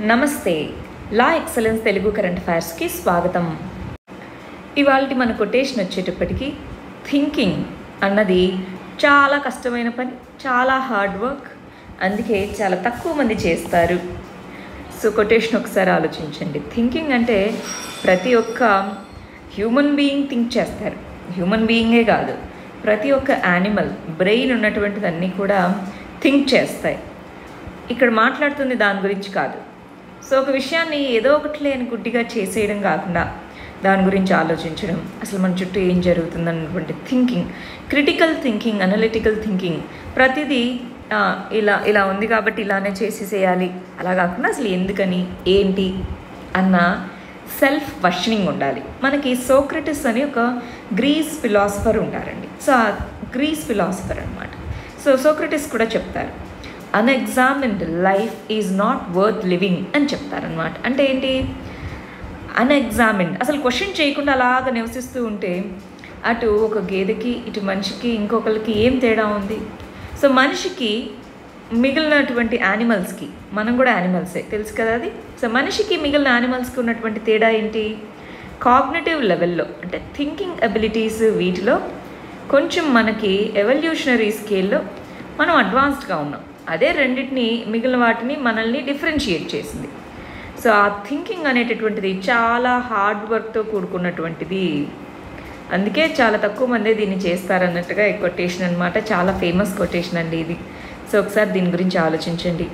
నమస్తే la excellence Telugu current అఫైర్స్కి స్వాగతం ఇవాళ మన కొటేషన్ వచ్చేటప్పటికి థింకింగ్ అన్నది చాలా కష్టమైన పని చాలా హార్డ్ వర్క్ అందుకే చాలా తక్కువ మంది చేస్తారు సో కొటేషన్ ఒకసారి ఆలోచించండి థింకింగ్ అంటే ప్రతి ఒక్క హ్యూమన్ బీయింగ్ థింక్ చేస్తారు హ్యూమన్ బీయింగే కాదు ప్రతి ఒక్క యానిమల్ బ్రెయిన్ ఉన్నటువంటిదన్నీ కూడా థింక్ చేస్తాయి ఇక్కడ మాట్లాడుతుంది దాని గురించి కాదు సో ఒక విషయాన్ని ఏదో ఒకటి లేని గుడ్డిగా చేసేయడం కాకుండా దాని గురించి ఆలోచించడం అసలు మన చుట్టూ ఏం జరుగుతుంది అన్నటువంటి thinking critical thinking analytical thinking ప్రతిదీ ఆ, ఇలా ఇలా ఉంది కాబట్టి ఇలానే చేసేసేయాలి అలా కాకుండా అసలు ఎందుకని ఏంటి అన్న సెల్ఫ్ క్వశ్చనింగ్ ఉండాలి మనకి సోక్రటిస్ అని ఒక గ్రీస్ ఫిలాసఫర్ ఉంటారండి సో ఆ గ్రీస్ ఫిలాసఫర్ అనమాట సో సోక్రటిస్ కూడా చెప్తారు unexamined life is not worth living అని చెప్తారనమాట అంటే ఏంటి అన్ఎగ్జామిన్డ్ అసలు క్వశ్చన్ చేయకుండా అలాగ నివసిస్తూ ఉంటే అటు ఒక గేదెకి ఇటు మనిషికి ఇంకొకరికి ఏం తేడా ఉంది సో మనిషికి మిగిలినటువంటి యానిమల్స్కి మనం కూడా యానిమల్సే తెలుసు కదా అది సో మనిషికి మిగిలిన యానిమల్స్కి ఉన్నటువంటి తేడా ఏంటి కాగ్నేటివ్ లెవెల్లో అంటే థింకింగ్ అబిలిటీస్ వీటిలో కొంచెం మనకి ఎవల్యూషనరీ స్కేల్లో మనం అడ్వాన్స్డ్గా ఉన్నాం అదే రెండింటిని మిగిలిన వాటిని మనల్ని డిఫరెన్షియేట్ చేసింది సో ఆ థింకింగ్ అనేటటువంటిది చాలా హార్డ్ వర్క్తో కూడుకున్నటువంటిది అందుకే చాలా తక్కువ మందే దీన్ని చేస్తారన్నట్టుగా ఈ కొటేషన్ అనమాట చాలా ఫేమస్ కొటేషన్ అండి ఇది సో ఒకసారి దీని గురించి ఆలోచించండి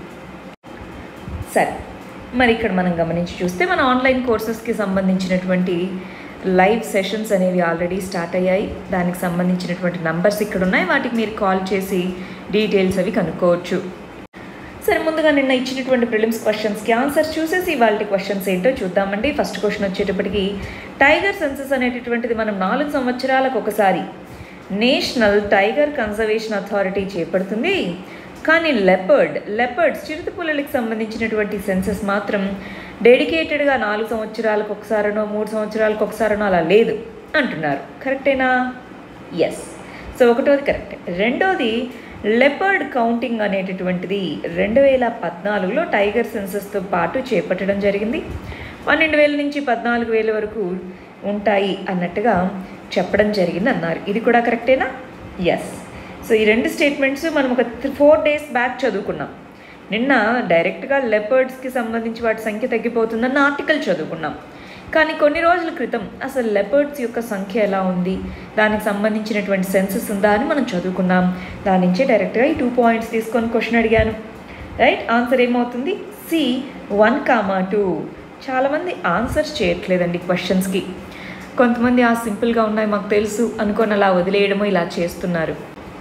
సరే మరి ఇక్కడ మనం గమనించి చూస్తే మన ఆన్లైన్ కోర్సెస్కి సంబంధించినటువంటి లైవ్ సెషన్స్ అనేవి ఆల్రెడీ స్టార్ట్ అయ్యాయి దానికి సంబంధించినటువంటి నంబర్స్ ఇక్కడ ఉన్నాయి వాటికి మీరు కాల్ చేసి డీటెయిల్స్ అవి కనుక్కోవచ్చు సరే ముందుగా నిన్న ఇచ్చినటువంటి ప్రిలిమ్స్ క్వశ్చన్స్కి ఆన్సర్స్ చూసేసి వాళ్ళ క్వశ్చన్స్ ఏంటో చూద్దామండి ఫస్ట్ క్వశ్చన్ వచ్చేటప్పటికి టైగర్ సెన్సస్ అనేటటువంటిది మనం నాలుగు సంవత్సరాలకు ఒకసారి నేషనల్ టైగర్ కన్జర్వేషన్ అథారిటీ చేపడుతుంది కానీ లెపర్డ్ లెపర్డ్స్ చిరుతపుల్లలకి సంబంధించినటువంటి సెన్సస్ మాత్రం డెడికేటెడ్గా నాలుగు సంవత్సరాలకు ఒకసారనో మూడు సంవత్సరాలకు ఒకసారనో అలా లేదు అంటున్నారు కరెక్టేనా ఎస్ సో ఒకటోది కరెక్ట్ రెండోది లెపర్డ్ కౌంటింగ్ అనేటటువంటిది రెండు వేల పద్నాలుగులో టైగర్ సెన్సస్తో పాటు చేపట్టడం జరిగింది పన్నెండు వేల నుంచి పద్నాలుగు వేల వరకు ఉంటాయి అన్నట్టుగా చెప్పడం జరిగింది అన్నారు ఇది కూడా కరెక్టేనా ఎస్ సో ఈ రెండు స్టేట్మెంట్స్ మనం ఒక ఫోర్ డేస్ బ్యాక్ చదువుకున్నాం నిన్న డైరెక్ట్గా లెపర్డ్స్కి సంబంధించి వాటి సంఖ్య తగ్గిపోతుందన్న ఆర్టికల్ చదువుకున్నాం కానీ కొన్ని రోజుల క్రితం అసలు లెపర్డ్స్ యొక్క సంఖ్య ఎలా ఉంది దానికి సంబంధించినటువంటి సెన్సెస్ ఉందా అని మనం చదువుకున్నాం దాని నుంచే డైరెక్ట్గా ఈ టూ పాయింట్స్ తీసుకొని క్వశ్చన్ అడిగాను రైట్ ఆన్సర్ ఏమవుతుంది సి వన్ కామా టూ చాలామంది ఆన్సర్స్ చేయట్లేదండి క్వశ్చన్స్కి కొంతమంది ఆ సింపుల్గా ఉన్నాయి మాకు తెలుసు అనుకొని అలా వదిలేయడము ఇలా చేస్తున్నారు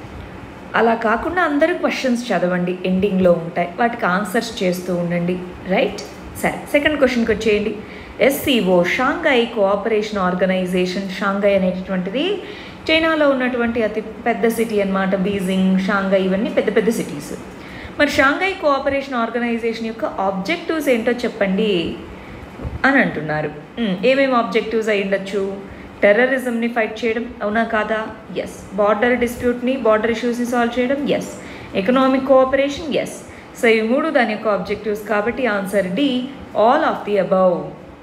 అలా కాకుండా అందరూ క్వశ్చన్స్ చదవండి ఎండింగ్లో ఉంటాయి వాటికి ఆన్సర్స్ చేస్తూ ఉండండి రైట్ సరే సెకండ్ క్వశ్చన్కి వచ్చేయండి SCO Shanghai cooperation organisation Shanghai అనేటటువంటిది చైనాలో ఉన్నటువంటి అతి పెద్ద సిటీ అన్నమాట బీజింగ్ షాంఘై ఇవన్నీ పెద్ద పెద్ద సిటీస్ మరి షాంఘై కోఆపరేషన్ ఆర్గనైజేషన్ యొక్క ఆబ్జెక్టివ్స్ ఏంటో చెప్పండి అని అంటున్నారు మ్, ఏమేమి ఆబ్జెక్టివ్స్ అయి ఉండొచ్చు టెర్రరిజంని ఫైట్ చేయడం అవునా కాదా ఎస్ బార్డర్ డిస్ప్యూట్ని బార్డర్ ఇష్యూస్ని సాల్వ్ చేయడం yes economic cooperation yes so ఇవి మూడు దాని యొక్క ఆబ్జెక్టివ్స్ కాబట్టి answer D all of the above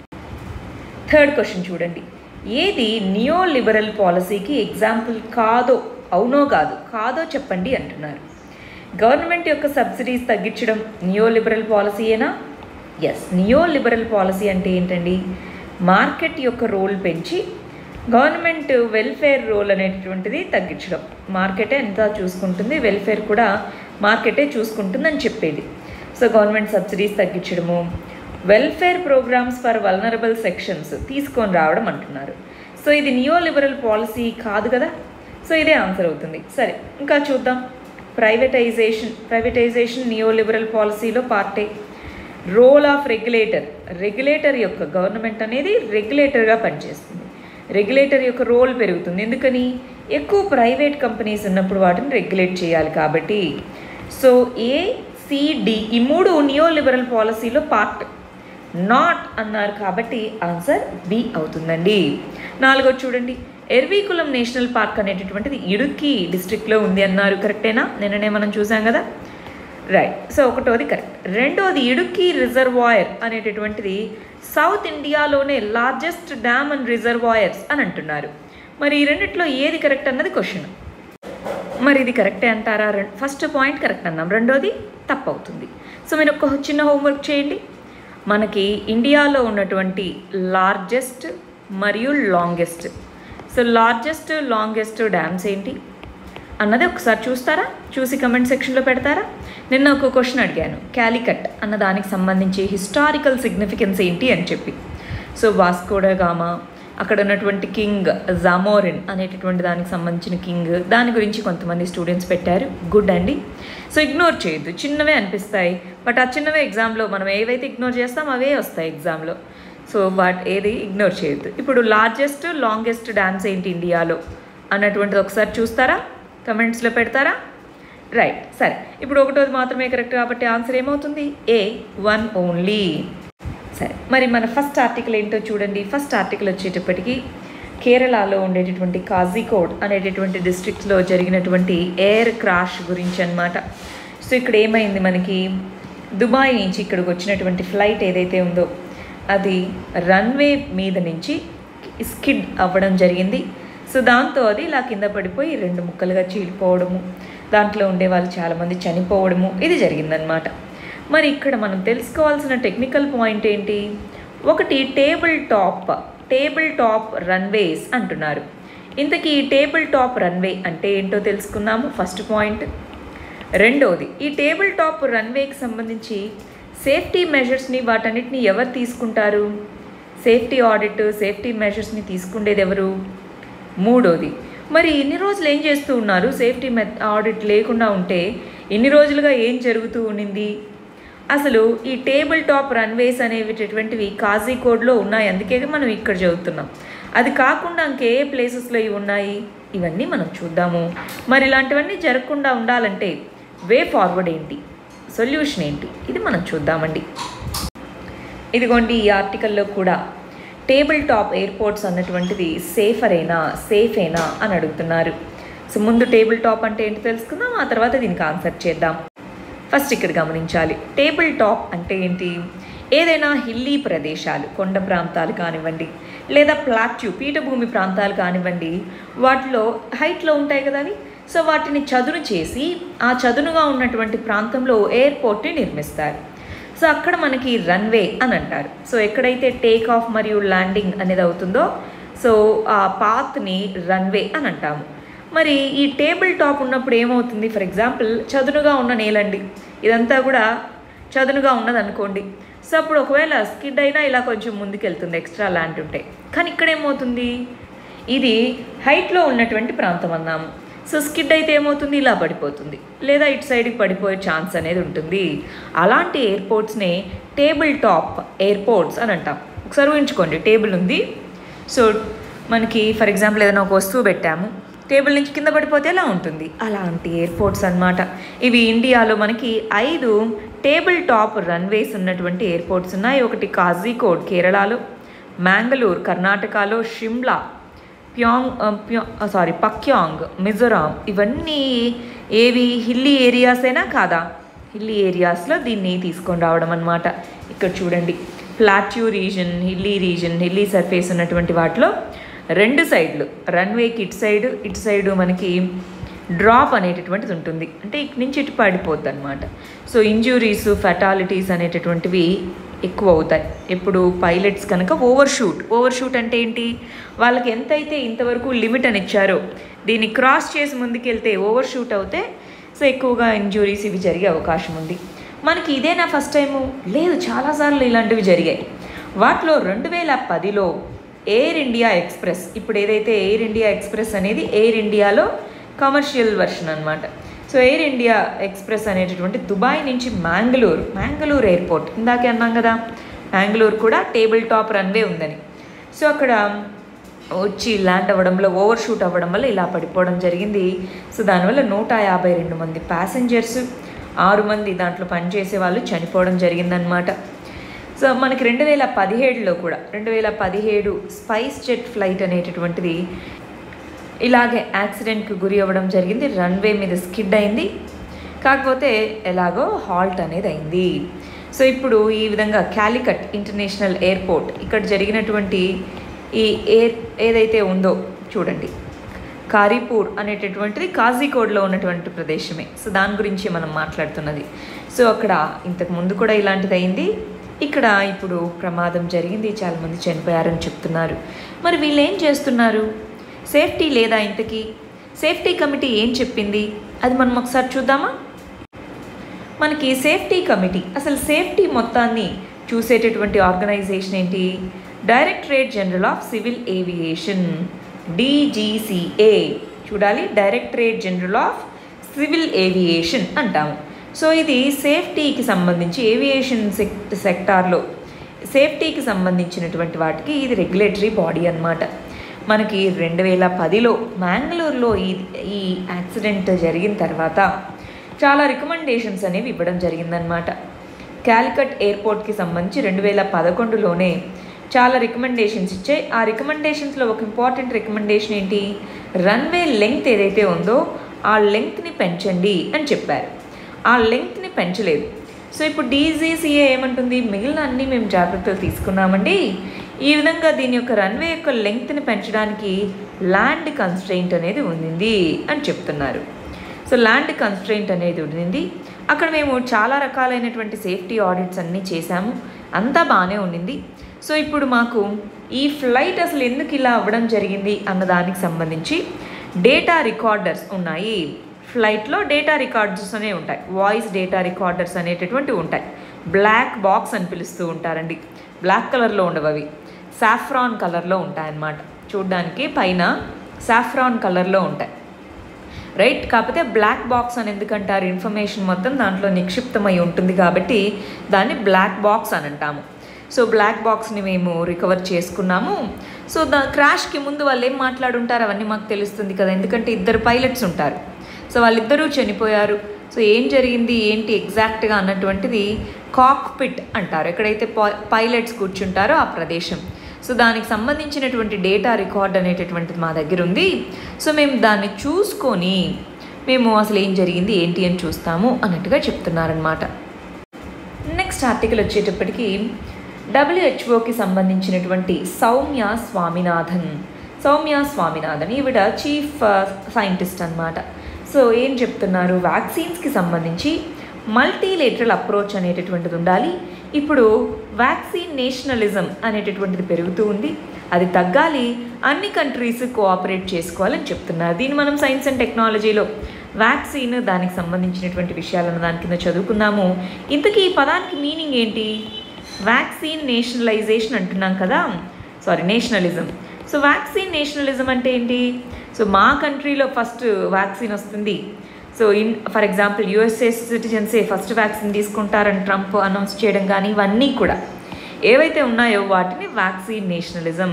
third question చూడండి ఏది నియో లిబరల్ పాలసీకి ఎగ్జాంపుల్ కాదో అవునో కాదు కాదో చెప్పండి అంటున్నారు గవర్నమెంట్ యొక్క సబ్సిడీస్ తగ్గించడం నియో లిబరల్ పాలసీయేనా ఎస్ నియో లిబరల్ పాలసీ అంటే ఏంటండి మార్కెట్ యొక్క రోల్ పెంచి గవర్నమెంట్ వెల్ఫేర్ రోల్ అనేటటువంటిది తగ్గించడం మార్కెటే ఎంత చూసుకుంటుంది వెల్ఫేర్ కూడా మార్కెటే చూసుకుంటుందని చెప్పేది సో గవర్నమెంట్ సబ్సిడీస్ తగ్గించడము welfare programmes for vulnerable sections తీసుకొని రావడం అంటున్నారు సో ఇది నియో లిబరల్ పాలసీ కాదు కదా సో ఇదే ఆన్సర్ అవుతుంది సరే ఇంకా చూద్దాం ప్రైవేటైజేషన్ ప్రైవేటైజేషన్ నియో లిబరల్ పాలసీలో పార్టే రోల్ ఆఫ్ రెగ్యులేటర్ రెగ్యులేటర్ యొక్క గవర్నమెంట్ అనేది రెగ్యులేటర్గా పనిచేస్తుంది రెగ్యులేటర్ యొక్క రోల్ పెరుగుతుంది ఎందుకని ఎక్కువ ప్రైవేట్ కంపెనీస్ ఉన్నప్పుడు వాటిని రెగ్యులేట్ చేయాలి కాబట్టి సో ఏ సిడి ఈ మూడు నియో లిబరల్ పాలసీలో పార్ట్ నాట్ అన్నారు కాబట్టి ఆన్సర్ బి అవుతుందండి నాలుగో చూడండి ఎర్వీకులం నేషనల్ పార్క్ అనేటటువంటిది ఇడుక్కి డిస్ట్రిక్ట్లో ఉంది అన్నారు కరెక్టేనా నిన్ననే మనం చూసాం కదా రైట్ సో ఒకటోది కరెక్ట్ రెండోది ఇడుక్కి రిజర్వాయర్ అనేటటువంటిది సౌత్ ఇండియాలోనే లార్జెస్ట్ డ్యామ్ అండ్ రిజర్వాయర్స్ అని అంటున్నారు మరి ఈ రెండిట్లో ఏది కరెక్ట్ అన్నది క్వశ్చన్ మరి ఇది కరెక్టే అంటారా రెం- ఫస్ట్ పాయింట్ కరెక్ట్ అన్నాం రెండోది తప్పు అవుతుంది సో మీరు ఒక చిన్న హోంవర్క్ చేయండి మనకి ఇండియాలో ఉన్నటువంటి లార్జెస్ట్ మరియు longest so largest longest dams ఏంటి అన్నది ఒకసారి చూస్తారా చూసి కమెంట్ సెక్షన్లో పెడతారా నిన్న ఒక క్వశ్చన్ అడిగాను క్యాలికట్ అన్న దానికి సంబంధించి హిస్టారికల్ సిగ్నిఫికెన్స్ ఏంటి అని చెప్పి సో వాస్కోడా గామా అక్కడ ఉన్నటువంటి కింగ్ జామోరిన్ అనేటటువంటి దానికి సంబంధించిన కింగ్ దాని గురించి కొంతమంది స్టూడెంట్స్ పెట్టారు గుడ్ అండి సో ఇగ్నోర్ చేయొద్దు చిన్నవే అనిపిస్తాయి బట్ ఆ చిన్నవే ఎగ్జామ్లో మనం ఏవైతే ఇగ్నోర్ చేస్తామో అవే వస్తాయి ఎగ్జామ్లో సో వాట్ ఏది ఇగ్నోర్ చేయొద్దు ఇప్పుడు లార్జెస్ట్ లాంగెస్ట్ డ్యామ్స్ ఏంటి ఇండియాలో అన్నటువంటిది ఒకసారి చూస్తారా కమెంట్స్లో పెడతారా రైట్ సరే ఇప్పుడు ఒకటోది మాత్రమే కరెక్ట్ కాబట్టి ఆన్సర్ ఏమవుతుంది ఏ వన్ ఓన్లీ సరే మరి మన ఫస్ట్ ఆర్టికల్ ఏంటో చూడండి ఫస్ట్ ఆర్టికల్ వచ్చేటప్పటికి కేరళలో ఉండేటటువంటి కాజీకోడ్ అనేటటువంటి డిస్ట్రిక్ట్లో జరిగినటువంటి ఎయిర్ క్రాష్ గురించి అన్నమాట సో ఇక్కడ ఏమైంది మనకి దుబాయ్ నుంచి ఇక్కడికి వచ్చినటువంటి ఫ్లైట్ ఏదైతే ఉందో అది రన్వే మీద నుంచి స్కిడ్ అవ్వడం జరిగింది సో దాంతో అది ఇలా కింద పడిపోయి రెండు ముక్కలుగా చీలిపోవడము దాంట్లో ఉండే వాళ్ళు చాలామంది చనిపోవడము ఇది జరిగిందనమాట మరి ఇక్కడ మనం తెలుసుకోవాల్సిన టెక్నికల్ పాయింట్ ఏంటి ఒకటి table top table top runways అంటున్నారు ఇంతకీ ఈ టేబుల్ టాప్ రన్వే అంటే ఏంటో తెలుసుకుందాము ఫస్ట్ పాయింట్ రెండోది ఈ టేబుల్ టాప్ రన్వేకి సంబంధించి సేఫ్టీ మెజర్స్ని వాటన్నిటిని ఎవరు తీసుకుంటారు సేఫ్టీ ఆడిట్ సేఫ్టీ మెజర్స్ని తీసుకుండేది ఎవరు మూడోది మరి ఇన్ని రోజులు ఏం చేస్తూ ఉన్నారు సేఫ్టీ మె ఆడిట్ లేకుండా ఉంటే ఇన్ని రోజులుగా ఏం జరుగుతూ ఉండింది అసలు ఈ టేబుల్ టాప్ రన్వేస్ అనేటటువంటివి కాజీకోడ్లో ఉన్నాయి అందుకే మనం ఇక్కడ చదువుతున్నాం అది కాకుండా ఇంకే ప్లేసెస్లో ఇవి ఉన్నాయి ఇవన్నీ మనం చూద్దాము మరి ఇలాంటివన్నీ జరగకుండా ఉండాలంటే వే ఫార్వర్డ్ ఏంటి సొల్యూషన్ ఏంటి ఇది మనం చూద్దామండి ఇదిగోండి ఈ ఆర్టికల్లో కూడా టేబుల్ టాప్ ఎయిర్పోర్ట్స్ అన్నటువంటిది సేఫరేనా సేఫేనా అని అడుగుతున్నారు సో ముందు టేబుల్ టాప్ అంటే ఏంటి తెలుసుకుందాం ఆ తర్వాత దీనికి ఆన్సర్ చేద్దాం ఫస్ట్ ఇక్కడ గమనించాలి టేబుల్ టాప్ అంటే ఏంటి ఏదైనా హిల్లీ ప్రదేశాలు కొండ ప్రాంతాలు కానివ్వండి లేదా ప్లాట్యూ పీఠభూమి ప్రాంతాలు కానివ్వండి వాటిలో హైట్లో ఉంటాయి కదా అవి సో వాటిని చదును చేసి ఆ చదునుగా ఉన్నటువంటి ప్రాంతంలో ఎయిర్పోర్ట్ని నిర్మిస్తారు సో అక్కడ మనకి రన్వే అని అంటారు సో ఎక్కడైతే టేక్ ఆఫ్ మరియు ల్యాండింగ్ అనేది అవుతుందో సో ఆ పాత్ని రన్వే అని అంటాము మరి ఈ టేబుల్ టాప్ ఉన్నప్పుడు ఏమవుతుంది ఫర్ ఎగ్జాంపుల్ చదునుగా ఉన్న నేలండి ఇదంతా కూడా చదునుగా ఉన్నది అనుకోండి సో అప్పుడు ఒకవేళ స్కిడ్ అయినా ఇలా కొంచెం ముందుకెళ్తుంది ఎక్స్ట్రా ల్యాండ్ ఉంటే కానీ ఇక్కడ ఏమవుతుంది ఇది హైట్లో ఉన్నటువంటి ప్రాంతం అన్నాము సో స్కిడ్ అయితే ఏమవుతుంది ఇలా పడిపోతుంది లేదా ఇటు సైడ్కి పడిపోయే ఛాన్స్ అనేది ఉంటుంది అలాంటి ఎయిర్పోర్ట్స్నే టేబుల్ టాప్ ఎయిర్పోర్ట్స్ అని అంటాం ఒకసారి ఊహించుకోండి టేబుల్ ఉంది సో మనకి ఫర్ ఎగ్జాంపుల్ ఏదైనా ఒక వస్తువు పెట్టాము టేబుల్ నుంచి కింద పడిపోతే ఎలా ఉంటుంది అలాంటి ఎయిర్పోర్ట్స్ అన్నమాట ఇవి ఇండియాలో మనకి ఐదు టేబుల్ టాప్ రన్వేస్ ఉన్నటువంటి ఎయిర్పోర్ట్స్ ఉన్నాయి ఒకటి కాజీకోడ్ కేరళలో మ్యాంగళూర్ కర్ణాటకలో షిమ్లా ప్యాంగ్ ప్యా సారీ పక్యాంగ్ మిజోరాం ఇవన్నీ ఏవి హిల్లీ ఏరియాసేనా కాదా హిల్లీ ఏరియాస్లో దీన్ని తీసుకొని రావడం అనమాట ఇక్కడ చూడండి plateau region hilly region hilly surface ఉన్నటువంటి వాటిలో రెండు సైడ్లు రన్వేకి ఇటు సైడ్ ఇటు సైడు మనకి డ్రాప్ అనేటటువంటిది ఉంటుంది అంటే ఇటు నుంచి ఇటు పడిపోద్ది అనమాట సో ఇంజురీస్ ఫెటాలిటీస్ అనేటటువంటివి ఎక్కువ అవుతాయి ఇప్పుడు పైలట్స్ కనుక ఓవర్ షూట్ ఓవర్ షూట్ అంటే ఏంటి వాళ్ళకి ఎంతైతే ఇంతవరకు లిమిట్ అని ఇచ్చారో దీన్ని క్రాస్ చేసి ముందుకెళ్తే ఓవర్ షూట్ అవుతే సో ఎక్కువగా ఇంజురీస్ ఇవి జరిగే అవకాశం ఉంది మనకి ఇదేనా ఫస్ట్ టైము లేదు చాలాసార్లు ఇలాంటివి జరిగాయి వాటిలో రెండు వేల పదిలో ఎయిర్ ఇండియా ఎక్స్ప్రెస్ ఇప్పుడు ఏదైతే ఎయిర్ ఇండియా ఎక్స్ప్రెస్ అనేది ఎయిర్ ఇండియాలో కమర్షియల్ వర్షన్ అనమాట సో ఎయిర్ ఇండియా ఎక్స్ప్రెస్ అనేటటువంటి దుబాయ్ నుంచి మ్యాంగళూరు మ్యాంగళూరు ఎయిర్పోర్ట్ ఇందాకే అన్నాం కదా మ్యాంగళూరు కూడా టేబుల్ టాప్ రన్వే ఉందని సో అక్కడ వచ్చి ల్యాండ్ అవ్వడంలో ఓవర్ షూట్ అవ్వడం వల్ల ఇలా పడిపోవడం జరిగింది సో దానివల్ల నూట యాభై రెండు మంది ప్యాసింజర్స్ ఆరు మంది దాంట్లో పనిచేసే వాళ్ళు చనిపోవడం జరిగిందనమాట సో మనకి రెండు వేల పదిహేడులో కూడా రెండు వేల పదిహేడు స్పైస్ జెట్ ఫ్లైట్ అనేటటువంటిది ఇలాగే యాక్సిడెంట్కి గురి అవ్వడం జరిగింది రన్వే మీద స్కిడ్ అయింది కాకపోతే ఎలాగో హాల్ట్ అనేది అయింది సో ఇప్పుడు ఈ విధంగా క్యాలికట్ ఇంటర్నేషనల్ ఎయిర్పోర్ట్ ఇక్కడ జరిగినటువంటి ఈ ఎయిర్ ఏదైతే ఉందో చూడండి కారీపూర్ అనేటటువంటిది కాజీకోడ్లో ఉన్నటువంటి ప్రదేశమే సో దాని గురించి మనం మాట్లాడుతున్నది సో అక్కడ ఇంతకు ముందు కూడా ఇలాంటిది అయింది ఇక్కడ ఇప్పుడు ప్రమాదం జరిగింది చాలామంది చనిపోయారని చెప్తున్నారు మరి వీళ్ళు ఏం చేస్తున్నారు సేఫ్టీ లేదా ఇంతకీ సేఫ్టీ కమిటీ ఏం చెప్పింది అది మనం ఒకసారి చూద్దామా మనకి సేఫ్టీ కమిటీ అసలు సేఫ్టీ మొత్తాన్ని చూసేటటువంటి ఆర్గనైజేషన్ ఏంటి directorate general of civil aviation DGCA చూడాలి directorate general of civil aviation అంటాము సో ఇది సేఫ్టీకి సంబంధించి ఏవియేషన్ సెక్ సెక్టార్లో సేఫ్టీకి సంబంధించినటువంటి వాటికి ఇది రెగ్యులేటరీ బాడీ అన్నమాట మనకి రెండు వేల పదిలో మ్యాంగ్లూరులో ఈ ఈ యాక్సిడెంట్ జరిగిన తర్వాత చాలా రికమెండేషన్స్ అనేవి ఇవ్వడం జరిగిందనమాట క్యాలికట్ ఎయిర్పోర్ట్కి సంబంధించి రెండు వేల పదకొండులోనే చాలా రికమెండేషన్స్ ఇచ్చాయి ఆ రికమెండేషన్స్లో ఒక ఇంపార్టెంట్ రికమెండేషన్ ఏంటి రన్వే లెంగ్త్ ఏదైతే ఉందో ఆ లెంగ్త్ని పెంచండి అని చెప్పారు ఆ లెంగ్త్ని పెంచలేదు సో ఇప్పుడు డీజీసీఏ ఏమంటుంది మిగిలిన అన్నీ మేము జాగ్రత్తలు తీసుకున్నామండి ఈ విధంగా దీని యొక్క రన్వే యొక్క లెంగ్త్ని పెంచడానికి ల్యాండ్ కన్స్ట్రెయింట్ అనేది ఉంది అని చెప్తున్నారు సో ల్యాండ్ కన్స్ట్రెయింట్ అనేది ఉండింది అక్కడ మేము చాలా రకాలైనటువంటి సేఫ్టీ ఆడిట్స్ అన్నీ చేశాము అంతా బాగానే ఉండింది సో ఇప్పుడు మాకు ఈ ఫ్లైట్ అసలు ఎందుకు ఇలా అవ్వడం జరిగింది అన్న దానికి సంబంధించి డేటా రికార్డర్స్ ఉన్నాయి ఫ్లైట్లో డేటా రికార్డర్స్ అనే ఉంటాయి వాయిస్ డేటా రికార్డర్స్ అనేటటువంటివి ఉంటాయి బ్లాక్ బాక్స్ అని పిలుస్తూ ఉంటారండి బ్లాక్ కలర్లో ఉండవు అవి సాఫ్రాన్ కలర్లో ఉంటాయన్నమాట చూడ్డానికి పైన సాఫ్రాన్ కలర్లో ఉంటాయి రైట్ కాకపోతే బ్లాక్ బాక్స్ అని ఎందుకంటారు ఇన్ఫర్మేషన్ మొత్తం దాంట్లో నిక్షిప్తమై ఉంటుంది కాబట్టి దాన్ని బ్లాక్ బాక్స్ అని అంటాము సో బ్లాక్ బాక్స్ని మేము రికవర్ చేసుకున్నాము సో దా క్రాష్కి ముందు వాళ్ళు ఏం మాట్లాడుంటారు అవన్నీ మాకు తెలుస్తుంది కదా ఎందుకంటే ఇద్దరు పైలట్స్ ఉంటారు సో వాళ్ళిద్దరూ చనిపోయారు సో ఏం జరిగింది ఏంటి ఎగ్జాక్ట్గా అన్నటువంటిది కాక్పిట్ అంటారు ఎక్కడైతే పైలట్స్ కూర్చుంటారో ఆ ప్రదేశం సో దానికి సంబంధించినటువంటి డేటా రికార్డ్ అనేటటువంటిది మా దగ్గర ఉంది సో మేము దాన్ని చూసుకొని మేము అసలు ఏం జరిగింది ఏంటి అని చూస్తాము అన్నట్టుగా చెప్తున్నారనమాట నెక్స్ట్ ఆర్టికల్ వచ్చేటప్పటికి డబ్ల్యూహెచ్ఓకి సంబంధించినటువంటి సౌమ్య స్వామినాథన్ సౌమ్య స్వామినాథన్ ఈవిడ చీఫ్ సైంటిస్ట్ అనమాట సో ఏం చెప్తున్నారు వ్యాక్సిన్స్కి సంబంధించి మల్టీలేటరల్ అప్రోచ్ అనేటటువంటిది ఉండాలి ఇప్పుడు వ్యాక్సిన్ నేషనలిజం అనేటటువంటిది పెరుగుతూ ఉంది అది తగ్గాలి అన్ని కంట్రీస్ కోఆపరేట్ చేసుకోవాలని చెప్తున్నారు దీన్ని మనం సైన్స్ అండ్ టెక్నాలజీలో వ్యాక్సిన్ దానికి సంబంధించినటువంటి విషయాలను దాని కింద చదువుకుందాము ఇంతకీ ఈ పదానికి మీనింగ్ ఏంటి వ్యాక్సిన్ నేషనలైజేషన్ అంటున్నాం కదా sorry nationalism so vaccine nationalism అంటే ఏంటి సో మా కంట్రీలో ఫస్ట్ వ్యాక్సిన్ వస్తుంది so in for example USA సిటిజన్సే ఫస్ట్ వ్యాక్సిన్ తీసుకుంటారని ట్రంప్ అనౌన్స్ చేయడం కానీ ఇవన్నీ కూడా ఏవైతే ఉన్నాయో వాటిని వ్యాక్సిన్ నేషనలిజం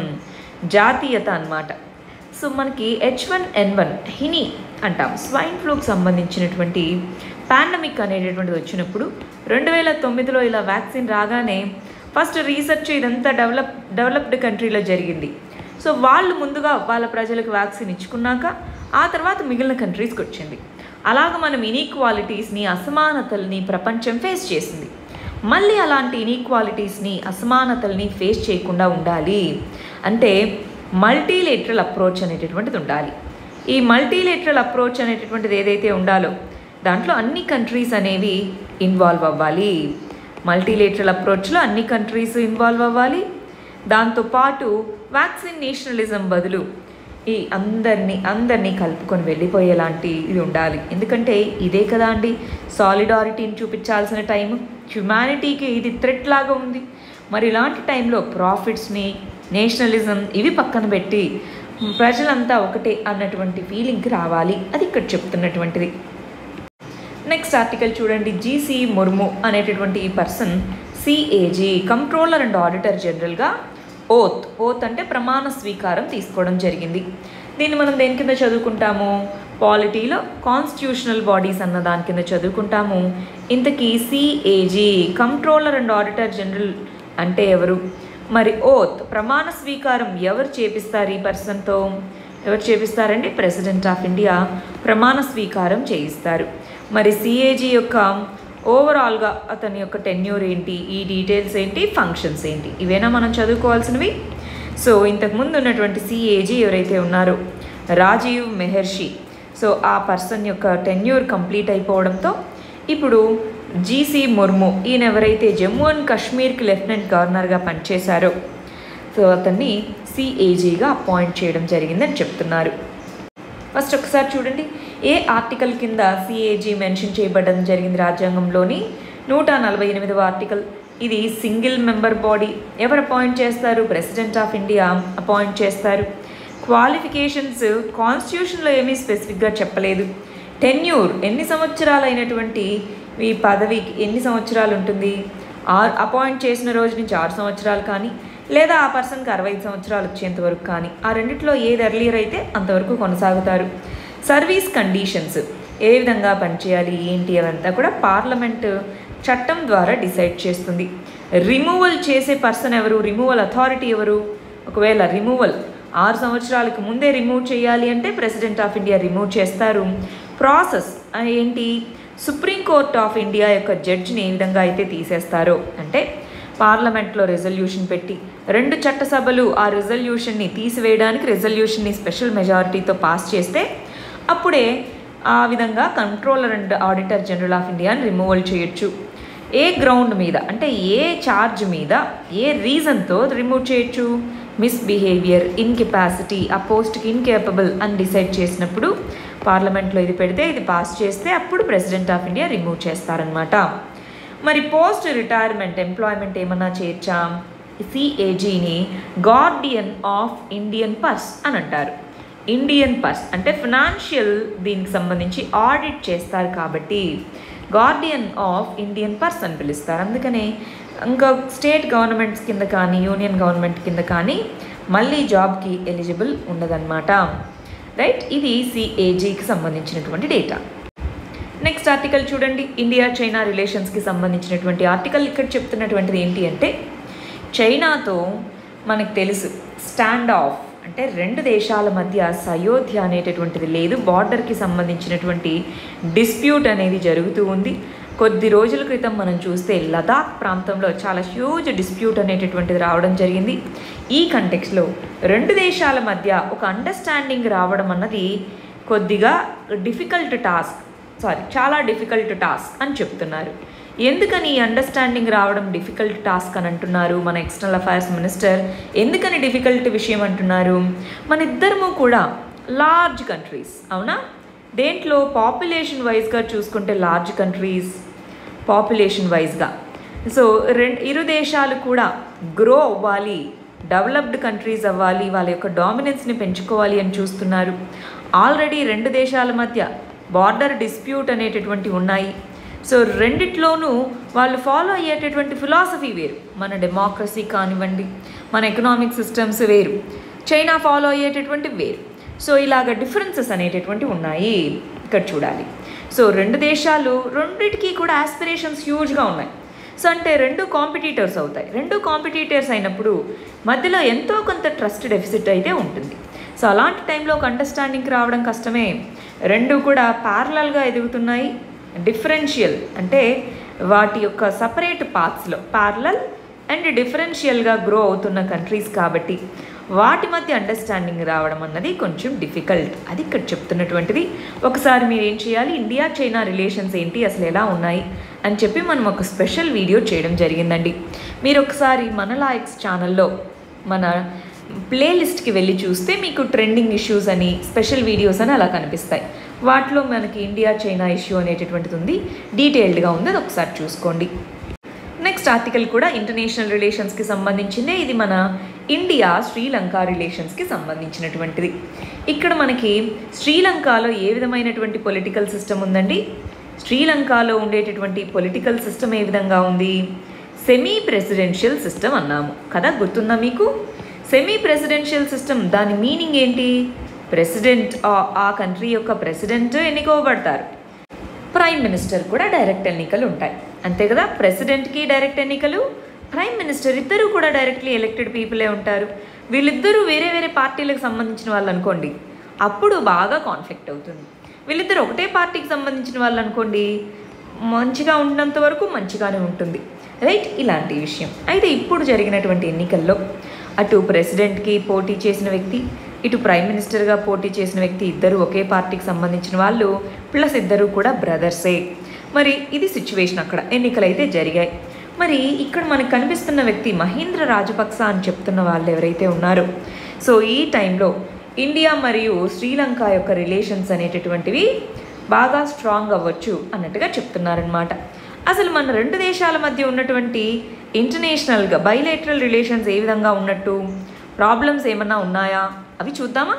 జాతీయత అన్నమాట సో మనకి హెచ్ వన్ ఎన్ వన్ హిని అంటాం స్వైన్ ఫ్లూకి సంబంధించినటువంటి పాండమిక్ అనేటటువంటిది వచ్చినప్పుడు రెండు వేల తొమ్మిదిలో ఇలా వ్యాక్సిన్ రాగానే ఫస్ట్ రీసెర్చ్ ఇదంతా డెవలప్ డెవలప్డ్ కంట్రీలో జరిగింది సో వాళ్ళు ముందుగా వాళ్ళ ప్రజలకు వ్యాక్సిన్ ఇచ్చుకున్నాక ఆ తర్వాత మిగిలిన కంట్రీస్కి వచ్చింది అలాగ మనం ఇనీక్వాలిటీస్ని అసమానతల్ని ప్రపంచం ఫేస్ చేసింది మళ్ళీ అలాంటి ఇనీక్వాలిటీస్ని అసమానతల్ని ఫేస్ చేయకుండా ఉండాలి అంటే మల్టీలేటరల్ అప్రోచ్ అనేటటువంటిది ఉండాలి ఈ మల్టీలేటరల్ అప్రోచ్ అనేటటువంటిది ఏదైతే ఉండాలో దాంట్లో అన్ని కంట్రీస్ అనేవి ఇన్వాల్వ్ అవ్వాలి మల్టీలేటరల్ అప్రోచ్లో అన్ని కంట్రీస్ ఇన్వాల్వ్ అవ్వాలి దాంతోపాటు వ్యాక్సిన్ నేషనలిజం బదులు ఈ అందరినీ అందరినీ కలుపుకొని వెళ్ళిపోయేలాంటి ఇది ఉండాలి ఎందుకంటే ఇదే కదా అండి సాలిడారిటీని చూపించాల్సిన టైం హ్యుమానిటీకి ఇది థ్రెట్ లాగా ఉంది మరి ఇలాంటి టైంలో ప్రాఫిట్స్ని నేషనలిజం ఇవి పక్కన పెట్టి ప్రజలంతా ఒకటే అన్నటువంటి ఫీలింగ్కి రావాలి అది ఇక్కడ చెప్తున్నటువంటిది నెక్స్ట్ ఆర్టికల్ చూడండి జీసీ ముర్ము అనేటటువంటి ఈ person CAG controller and auditor జనరల్గా ఓత్ ఓత్ అంటే ప్రమాణ స్వీకారం తీసుకోవడం జరిగింది దీన్ని మనం దేని కింద చదువుకుంటాము పాలిటీలో కాన్స్టిట్యూషనల్ బాడీస్ అన్న దాని కింద చదువుకుంటాము ఇంతకీ CAG controller and auditor general అంటే ఎవరు మరి ఓత్ ప్రమాణ స్వీకారం ఎవరు చేపిస్తారు ఈ పర్సన్తో ఎవరు చేపిస్తారండి ప్రెసిడెంట్ ఆఫ్ ఇండియా ప్రమాణ స్వీకారం చేయిస్తారు మరి సిఏజీ యొక్క ఓవరాల్గా అతని యొక్క టెన్యూర్ ఏంటి ఈ డీటెయిల్స్ ఏంటి ఫంక్షన్స్ ఏంటి ఇవేనా మనం చదువుకోవాల్సినవి సో ఇంతకుముందు ఉన్నటువంటి సిఏజీ ఎవరైతే ఉన్నారో రాజీవ్ మెహర్షి సో ఆ పర్సన్ యొక్క టెన్యూర్ కంప్లీట్ అయిపోవడంతో ఇప్పుడు జీసీ ముర్ము ఈయన ఎవరైతే జమ్మూ అండ్ కాశ్మీర్కి లెఫ్టినెంట్ గవర్నర్గా పనిచేశారో సో అతన్ని సిఏజీగా అపాయింట్ చేయడం జరిగిందని చెప్తున్నారు ఫస్ట్ ఒకసారి చూడండి ఏ ఆర్టికల్ కింద సిఏజీ మెన్షన్ చేయబడడం జరిగింది రాజ్యాంగంలోని నూట నలభై ఎనిమిదవ ఆర్టికల్ ఇది సింగిల్ మెంబర్ బాడీ ఎవరు అపాయింట్ చేస్తారు ప్రెసిడెంట్ ఆఫ్ ఇండియా అపాయింట్ చేస్తారు క్వాలిఫికేషన్స్ కాన్స్టిట్యూషన్లో ఏమీ స్పెసిఫిక్గా చెప్పలేదు టెన్యూర్ ఎన్ని సంవత్సరాలు అయినటువంటి ఈ పదవికి ఎన్ని సంవత్సరాలు ఉంటుంది ఆరు అపాయింట్ చేసిన రోజు నుంచి ఆరు సంవత్సరాలు కానీ లేదా ఆ పర్సన్కి అరవై ఐదు సంవత్సరాలు వచ్చేంత వరకు కానీ ఆ రెండిట్లో ఏది ఎర్లియర్ అయితే అంతవరకు కొనసాగుతారు సర్వీస్ కండిషన్స్ ఏ విధంగా పనిచేయాలి ఏంటి అవంతా కూడా పార్లమెంట్ చట్టం ద్వారా డిసైడ్ చేస్తుంది రిమూవల్ చేసే పర్సన్ ఎవరు రిమూవల్ అథారిటీ ఎవరు ఒకవేళ రిమూవల్ ఆరు సంవత్సరాలకు ముందే రిమూవ్ చేయాలి అంటే ప్రెసిడెంట్ ఆఫ్ ఇండియా రిమూవ్ చేస్తారు ప్రాసెస్ ఏంటి సుప్రీంకోర్ట్ ఆఫ్ ఇండియా యొక్క జడ్జిని ఏ విధంగా అయితే తీసేస్తారో అంటే పార్లమెంట్లో రెజల్యూషన్ పెట్టి రెండు చట్టసభలు ఆ రెజల్యూషన్ని తీసివేయడానికి రెజల్యూషన్ని స్పెషల్ మెజారిటీతో పాస్ చేస్తే అప్పుడే ఆ విధంగా controller and auditor general of ఇండియాని రిమూవల్ చేయొచ్చు ఏ గ్రౌండ్ మీద అంటే ఏ ఛార్జ్ మీద ఏ రీజన్తో రిమూవ్ చేయొచ్చు మిస్బిహేవియర్ ఇన్కెపాసిటీ ఆ పోస్ట్కి ఇన్కేపబుల్ అని డిసైడ్ చేసినప్పుడు పార్లమెంట్లో ఇది పెడితే ఇది పాస్ చేస్తే అప్పుడు ప్రెసిడెంట్ ఆఫ్ ఇండియా రిమూవ్ చేస్తారనమాట మరి పోస్ట్ రిటైర్మెంట్ ఎంప్లాయ్మెంట్ ఏమన్నా చేర్చాం సిఏజీని గార్డియన్ ఆఫ్ ఇండియన్ పర్స్ అని అంటారు ఇండియన్ పర్స్ అంటే ఫినాన్షియల్ దీనికి సంబంధించి ఆడిట్ చేస్తారు కాబట్టి గార్డియన్ ఆఫ్ ఇండియన్ పర్స్ అని పిలుస్తారు అందుకనే ఇంకా స్టేట్ గవర్నమెంట్స్ కింద కానీ యూనియన్ గవర్నమెంట్ కింద కానీ మళ్ళీ జాబ్కి ఎలిజిబుల్ ఉండదన్నమాట రైట్ ఇది సిఏజీకి సంబంధించినటువంటి డేటా నెక్స్ట్ ఆర్టికల్ చూడండి ఇండియా చైనా రిలేషన్స్కి సంబంధించినటువంటి ఆర్టికల్ ఇక్కడ చెప్తున్నటువంటిది ఏంటి అంటే చైనాతో మనకు తెలుసు స్టాండ్ ఆఫ్ అంటే రెండు దేశాల మధ్య సయోధ్య అనేటటువంటిది లేదు బార్డర్కి సంబంధించినటువంటి డిస్ప్యూట్ అనేది జరుగుతూ ఉంది కొద్ది రోజుల క్రితం మనం చూస్తే లదాఖ్ ప్రాంతంలో చాలా హ్యూజ్ డిస్ప్యూట్ అనేటటువంటిది రావడం జరిగింది ఈ కంటెక్స్లో రెండు దేశాల మధ్య ఒక అండర్స్టాండింగ్ రావడం అన్నది కొద్దిగా డిఫికల్ట్ టాస్క్ సారీ చాలా డిఫికల్ట్ టాస్క్ అని చెప్తున్నారు ఎందుకని ఈ అండర్స్టాండింగ్ రావడం డిఫికల్ట్ టాస్క్ అని అంటున్నారు మన ఎక్స్టర్నల్ అఫైర్స్ మినిస్టర్ ఎందుకని డిఫికల్ట్ విషయం అంటున్నారు మన ఇద్దరము కూడా లార్జ్ కంట్రీస్ అవునా దేంట్లో పాపులేషన్ వైజ్గా చూసుకుంటే లార్జ్ కంట్రీస్ పాపులేషన్ వైజ్గా సో రెండు ఇరు దేశాలు కూడా గ్రో అవ్వాలి డెవలప్డ్ కంట్రీస్ అవ్వాలి వాళ్ళ యొక్క డామినెన్స్ని పెంచుకోవాలి అని చూస్తున్నారు ఆల్రెడీ రెండు దేశాల మధ్య బార్డర్ డిస్ప్యూట్ అనేటటువంటి ఉన్నాయి సో రెండిట్లోనూ వాళ్ళు ఫాలో అయ్యేటటువంటి ఫిలాసఫీ వేరు మన డెమోక్రసీ కానివ్వండి మన ఎకనామిక్ సిస్టమ్స్ వేరు చైనా ఫాలో అయ్యేటటువంటి వేరు సో ఇలాగ డిఫరెన్సెస్ అనేటటువంటి ఉన్నాయి ఇక్కడ చూడాలి సో రెండు దేశాలు రెండిటికి కూడా ఆస్పిరేషన్స్ హ్యూజ్గా ఉన్నాయి సో అంటే రెండు కాంపిటీటర్స్ అవుతాయి రెండు కాంపిటీటర్స్ అయినప్పుడు మధ్యలో ఎంతో కొంత ట్రస్ట్ డెఫిసిట్ అయితే ఉంటుంది సో అలాంటి టైంలో ఒక అండర్స్టాండింగ్కి రావడం కష్టమే రెండు కూడా ప్యారలల్గా ఎదుగుతున్నాయి డిఫరెన్షియల్ అంటే వాటి యొక్క సపరేట్ పాత్స్లో ప్యారలల్ అండ్ డిఫరెన్షియల్గా గ్రో అవుతున్న కంట్రీస్ కాబట్టి వాటి మధ్య అండర్స్టాండింగ్ రావడం అన్నది కొంచెం డిఫికల్ట్ అది ఇక్కడ చెప్తున్నటువంటిది ఒకసారి మీరు ఏం చేయాలి ఇండియా చైనా రిలేషన్స్ ఏంటి అసలు ఎలా ఉన్నాయి అని చెప్పి మనం ఒక స్పెషల్ వీడియో చేయడం జరిగిందండి మీరు ఒకసారి మన లాయక్స్ ఛానల్లో మన ప్లేలిస్ట్కి వెళ్ళి చూస్తే మీకు ట్రెండింగ్ ఇష్యూస్ అని స్పెషల్ వీడియోస్ అని అలా కనిపిస్తాయి వాటిలో మనకి ఇండియా చైనా ఇష్యూ అనేటటువంటిది ఉంది డీటెయిల్డ్గా ఉంది అది ఒకసారి చూసుకోండి నెక్స్ట్ ఆర్టికల్ కూడా ఇంటర్నేషనల్ రిలేషన్స్కి సంబంధించిందే ఇది మన ఇండియా శ్రీలంక రిలేషన్స్కి సంబంధించినటువంటిది ఇక్కడ మనకి శ్రీలంకలో ఏ విధమైనటువంటి పొలిటికల్ సిస్టమ్ ఉందండి శ్రీలంకలో ఉండేటటువంటి పొలిటికల్ సిస్టమ్ ఏ విధంగా ఉంది సెమీ ప్రెసిడెన్షియల్ సిస్టమ్ అన్నాము కదా గుర్తుందా మీకు సెమీ ప్రెసిడెన్షియల్ సిస్టమ్ దాని మీనింగ్ ఏంటి ప్రెసిడెంట్ ఆ కంట్రీ యొక్క ప్రెసిడెంట్ ఎన్నుకోబడతారు ప్రైమ్ మినిస్టర్ కూడా డైరెక్ట్ ఎన్నికలు ఉంటాయి అంతే కదా ప్రెసిడెంట్కి డైరెక్ట్ ఎన్నికలు ప్రైమ్ మినిస్టర్ ఇద్దరు కూడా డైరెక్ట్లీ ఎలక్టెడ్ పీపులే ఉంటారు వీళ్ళిద్దరూ వేరే వేరే పార్టీలకు సంబంధించిన వాళ్ళు అనుకోండి అప్పుడు బాగా కాన్ఫ్లిక్ట్ అవుతుంది వీళ్ళిద్దరు ఒకటే పార్టీకి సంబంధించిన వాళ్ళు అనుకోండి మంచిగా ఉన్నంత వరకు మంచిగానే ఉంటుంది రైట్ ఇలాంటి విషయం అయితే ఇప్పుడు జరిగినటువంటి ఎన్నికల్లో అటు ప్రెసిడెంట్కి పోటీ చేసిన వ్యక్తి ఇటు ప్రైమ్ మినిస్టర్గా పోటీ చేసిన వ్యక్తి ఇద్దరు ఒకే పార్టీకి సంబంధించిన వాళ్ళు ప్లస్ ఇద్దరు కూడా బ్రదర్సే మరి ఇది సిచ్యువేషన్ అక్కడ ఎన్నికలు అయితే జరిగాయి మరి ఇక్కడ మనకు కనిపిస్తున్న వ్యక్తి మహేంద్ర రాజపక్స అని చెప్తున్న వాళ్ళు ఎవరైతే ఉన్నారో సో ఈ టైంలో ఇండియా మరియు శ్రీలంక యొక్క రిలేషన్స్ అనేటటువంటివి బాగా స్ట్రాంగ్ అవ్వచ్చు అన్నట్టుగా చెప్తున్నారనమాట అసలు మన రెండు దేశాల మధ్య ఉన్నటువంటి ఇంటర్నేషనల్గా బైలేటరల్ రిలేషన్స్ ఏ విధంగా ఉన్నట్టు ప్రాబ్లమ్స్ ఏమన్నా ఉన్నాయా అవి చూద్దామా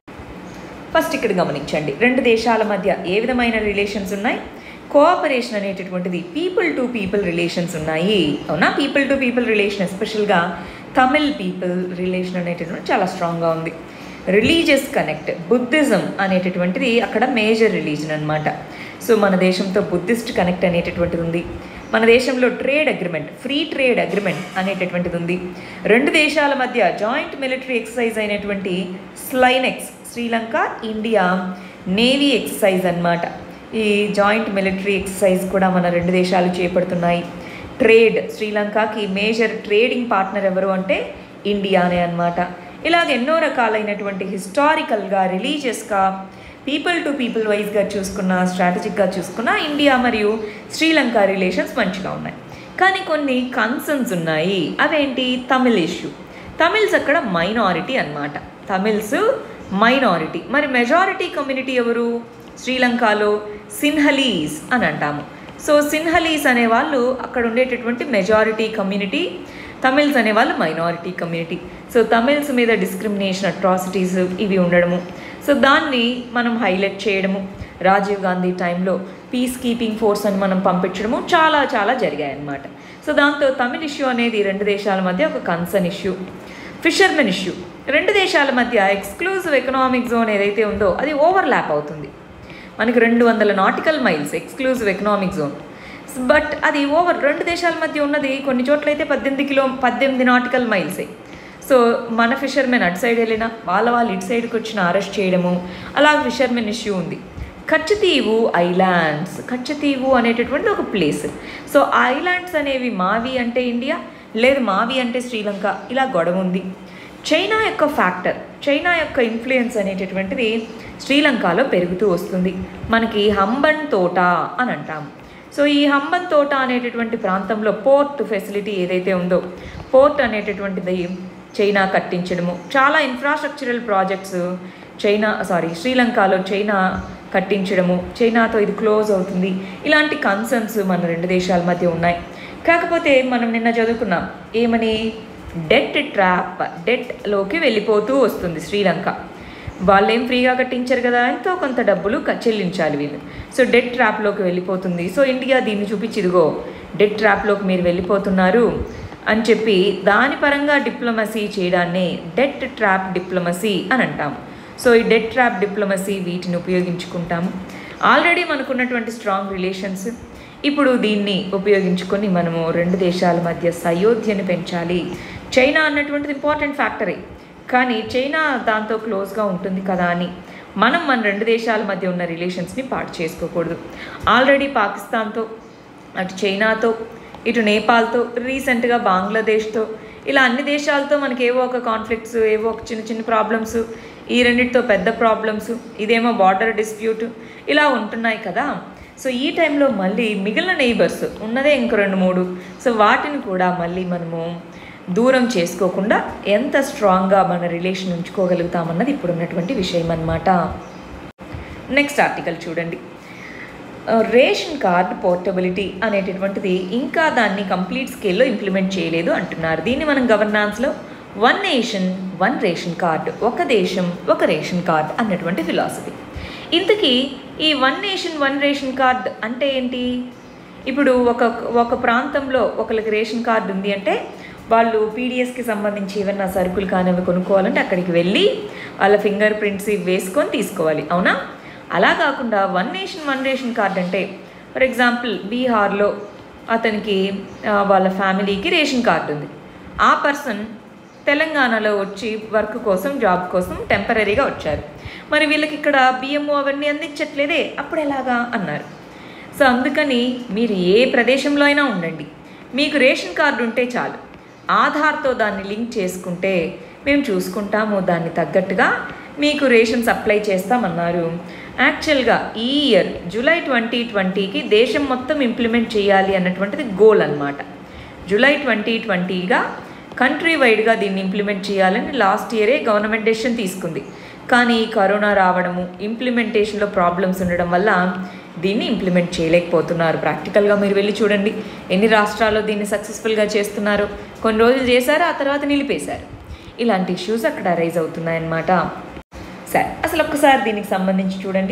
ఫస్ట్ ఇక్కడ గమనించండి రెండు దేశాల మధ్య ఏ విధమైన రిలేషన్స్ ఉన్నాయి కోఆపరేషన్ అనేటటువంటిది పీపుల్ టు పీపుల్ రిలేషన్స్ ఉన్నాయి అవునా పీపుల్ టు పీపుల్ రిలేషన్ ఎస్పెషల్గా తమిళ్ పీపుల్ రిలేషన్ అనేటటువంటి చాలా స్ట్రాంగ్గా ఉంది రిలీజియస్ కనెక్ట్ బుద్ధిజం అనేటటువంటిది అక్కడ మేజర్ రిలీజన్ అనమాట సో మన దేశంతో బుద్ధిస్ట్ కనెక్ట్ అనేటటువంటిది ఉంది మన దేశంలో trade agreement free trade agreement అనేటటువంటిది ఉంది రెండు దేశాల మధ్య జాయింట్ మిలిటరీ ఎక్సర్సైజ్ అయినటువంటి SLINEX Sri Lanka India navy exercise అన్నమాట ఈ జాయింట్ మిలిటరీ ఎక్సర్సైజ్ కూడా మన రెండు దేశాలు చేపడుతున్నాయి ట్రేడ్ శ్రీలంకకి మేజర్ ట్రేడింగ్ పార్ట్నర్ ఎవరు అంటే ఇండియానే అన్నమాట ఇలాగ ఎన్నో రకాలైనటువంటి హిస్టారికల్గా రిలీజియస్గా పీపుల్ టు పీపుల్ వైజ్గా చూసుకున్న స్ట్రాటజిక్గా చూసుకున్న ఇండియా మరియు శ్రీలంక రిలేషన్స్ మంచిగా ఉన్నాయి కానీ కొన్ని కన్సర్న్స్ ఉన్నాయి అవేంటి తమిళ్ ఇష్యూ తమిళ్స్ అక్కడ మైనారిటీ అన్నమాట తమిళ్స్ మైనారిటీ మరి మెజారిటీ కమ్యూనిటీ ఎవరు శ్రీలంకలో సిన్హలీస్ అని అంటాము సో సిన్హలీస్ అనేవాళ్ళు అక్కడ ఉండేటటువంటి మెజారిటీ కమ్యూనిటీ తమిళ్స్ అనేవాళ్ళు మైనారిటీ కమ్యూనిటీ సో తమిళ్స్ మీద డిస్క్రిమినేషన్ అట్రాసిటీస్ ఇవి ఉండడము సో దాన్ని మనం హైలైట్ చేయడము రాజీవ్ గాంధీ టైంలో పీస్ కీపింగ్ ఫోర్స్ అని మనం పంపించడము చాలా చాలా జరిగాయి అన్నమాట సో దాంతో తమిళ్ ఇష్యూ అనేది రెండు దేశాల మధ్య ఒక కన్సర్న్ ఇష్యూ ఫిషర్మెన్ ఇష్యూ రెండు దేశాల మధ్య ఎక్స్క్లూజివ్ ఎకనామిక్ జోన్ ఏదైతే ఉందో అది ఓవర్లాప్ అవుతుంది మనకి రెండు వందల nautical miles exclusive economic zone but అది ఓవర్ రెండు దేశాల మధ్య ఉన్నది కొన్ని చోట్ల అయితే పద్దెనిమిది కిలో పద్దెనిమిది నాటికల్ మైల్సే సో మన ఫిషర్మెన్ అటు సైడ్ వెళ్ళినా వాళ్ళ వాళ్ళు ఇటు సైడ్కి వచ్చిన అరెస్ట్ చేయడము అలా ఫిషర్మెన్ ఇష్యూ ఉంది కచ్చతీవు ఐలాండ్స్ కచ్చతీవు అనేటటువంటి ఒక ప్లేస్ సో ఆ ఐలాండ్స్ అనేవి మావి అంటే ఇండియా లేదు మావి అంటే శ్రీలంక ఇలా గొడవ ఉంది చైనా యొక్క ఫ్యాక్టర్ చైనా యొక్క ఇన్ఫ్లుయెన్స్ అనేటటువంటిది శ్రీలంకలో పెరుగుతూ వస్తుంది మనకి హంబన్ తోట అని అంటాము సో ఈ హంబన్ తోట అనేటటువంటి ప్రాంతంలో పోర్ట్ ఫెసిలిటీ ఏదైతే ఉందో పోర్ట్ అనేటటువంటిది చైనా కట్టించడము చాలా ఇన్ఫ్రాస్ట్రక్చరల్ ప్రాజెక్ట్స్ చైనా సారీ శ్రీలంకలో చైనా కట్టించడము చైనాతో ఇది క్లోజ్ అవుతుంది ఇలాంటి కన్సర్న్స్ మన రెండు దేశాల మధ్య ఉన్నాయి కాకపోతే మనం నిన్న చదువుకున్నాం ఏమని డెట్ ట్రాప్ డెట్లోకి వెళ్ళిపోతూ వస్తుంది శ్రీలంక వాళ్ళు ఏం ఫ్రీగా కట్టించారు కదా ఎంతో కొంత డబ్బులు క- చెల్లించాలి వీళ్ళు సో డెట్ ట్రాప్లోకి వెళ్ళిపోతుంది సో ఇండియా దీన్ని చూపించి ఇదిగో డెట్ ట్రాప్లోకి మీరు వెళ్ళిపోతున్నారు అని చెప్పి దాని పరంగా డిప్లొమసీ చేయడాన్ని డెట్ ట్రాప్ డిప్లొమసీ అని అంటాము సో ఈ డెట్ ట్రాప్ డిప్లొమసీ వీటిని ఉపయోగించుకుంటాము ఆల్రెడీ మనకున్నటువంటి స్ట్రాంగ్ రిలేషన్స్ ఇప్పుడు దీన్ని ఉపయోగించుకొని మనము రెండు దేశాల మధ్య సయోధ్యను పెంచాలి చైనా అన్నటువంటిది ఇంపార్టెంట్ ఫ్యాక్టరీ కానీ చైనా దాంతో క్లోజ్గా ఉంటుంది కదా అని మనం మన రెండు దేశాల మధ్య ఉన్న రిలేషన్స్ని పాటు చేసుకోకూడదు ఆల్రెడీ పాకిస్తాన్తో అటు చైనాతో ఇటు నేపాల్తో రీసెంట్గా బంగ్లాదేశ్తో ఇలా అన్ని దేశాలతో మనకి ఏవో ఒక కాన్ఫ్లిక్ట్స్ ఏవో ఒక చిన్న చిన్న ప్రాబ్లమ్స్ ఈ రెండింటితో పెద్ద ప్రాబ్లమ్స్ ఇదేమో బార్డర్ డిస్ప్యూట్ ఇలా ఉంటున్నాయి కదా సో ఈ టైంలో మళ్ళీ మిగిలిన నైబర్స్ ఉన్నదే ఇంక రెండు మూడు సో వాటిని కూడా మళ్ళీ మనము దూరం చేసుకోకుండా ఎంత స్ట్రాంగ్గా మన రిలేషన్ ఉంచుకోగలుగుతామన్నది ఇప్పుడు ఉన్నటువంటి విషయం అన్నమాట నెక్స్ట్ ఆర్టికల్ చూడండి రేషన్ కార్డ్ పోర్టబిలిటీ అనేటటువంటిది ఇంకా దాన్ని కంప్లీట్ స్కేల్లో ఇంప్లిమెంట్ చేయలేదు అంటున్నారు దీన్ని మనం గవర్నాన్స్లో one nation one ration card ఒక దేశం ఒక రేషన్ కార్డ్ అన్నటువంటి ఫిలాసఫీ ఇంతకీ ఈ one nation one ration card అంటే ఏంటి ఇప్పుడు ఒక ఒక ప్రాంతంలో ఒకరికి రేషన్ కార్డు ఉంది అంటే వాళ్ళు పీడిఎస్కి సంబంధించి ఏమైనా సరుకులు కానివి కొనుక్కోవాలంటే అక్కడికి వెళ్ళి వాళ్ళ ఫింగర్ ప్రింట్స్ ఇవి వేసుకొని తీసుకోవాలి అవునా అలా కాకుండా one nation one ration card అంటే ఫర్ ఎగ్జాంపుల్ బీహార్లో అతనికి ఆ, వాళ్ళ ఫ్యామిలీకి రేషన్ కార్డు ఉంది ఆ పర్సన్ తెలంగాణలో వచ్చి వర్క్ కోసం జాబ్ కోసం టెంపరీగా వచ్చారు మరి వీళ్ళకి ఇక్కడ బియ్యము అవన్నీ అందించట్లేదే అప్పుడు ఎలాగా అన్నారు సో అందుకని మీరు ఏ ప్రదేశంలో అయినా ఉండండి మీకు రేషన్ కార్డు ఉంటే చాలు ఆధార్తో దాన్ని లింక్ చేసుకుంటే మేము చూసుకుంటాము దాన్ని తగ్గట్టుగా మీకు రేషన్ సప్లై చేస్తామన్నారు యాక్చువల్గా ఈ ఇయర్ జూలై ట్వంటీ ట్వంటీకి దేశం మొత్తం ఇంప్లిమెంట్ చేయాలి అన్నటువంటిది గోల్ అన్నమాట జూలై ట్వంటీ ట్వంటీగా కంట్రీ వైడ్గా దీన్ని ఇంప్లిమెంట్ చేయాలని లాస్ట్ ఇయరే గవర్నమెంట్ డెసిషన్ తీసుకుంది కానీ కరోనా రావడము ఇంప్లిమెంటేషన్లో ప్రాబ్లమ్స్ ఉండడం వల్ల దీన్ని ఇంప్లిమెంట్ చేయలేకపోతున్నారు ప్రాక్టికల్గా మీరు వెళ్ళి చూడండి ఎన్ని రాష్ట్రాల్లో దీన్ని సక్సెస్ఫుల్గా చేస్తున్నారు కొన్ని రోజులు చేశారు ఆ తర్వాత నిలిపేశారు ఇలాంటి ఇష్యూస్ అక్కడ రైజ్ అవుతున్నాయన్నమాట సరే అసలు ఒక్కసారి దీనికి సంబంధించి చూడండి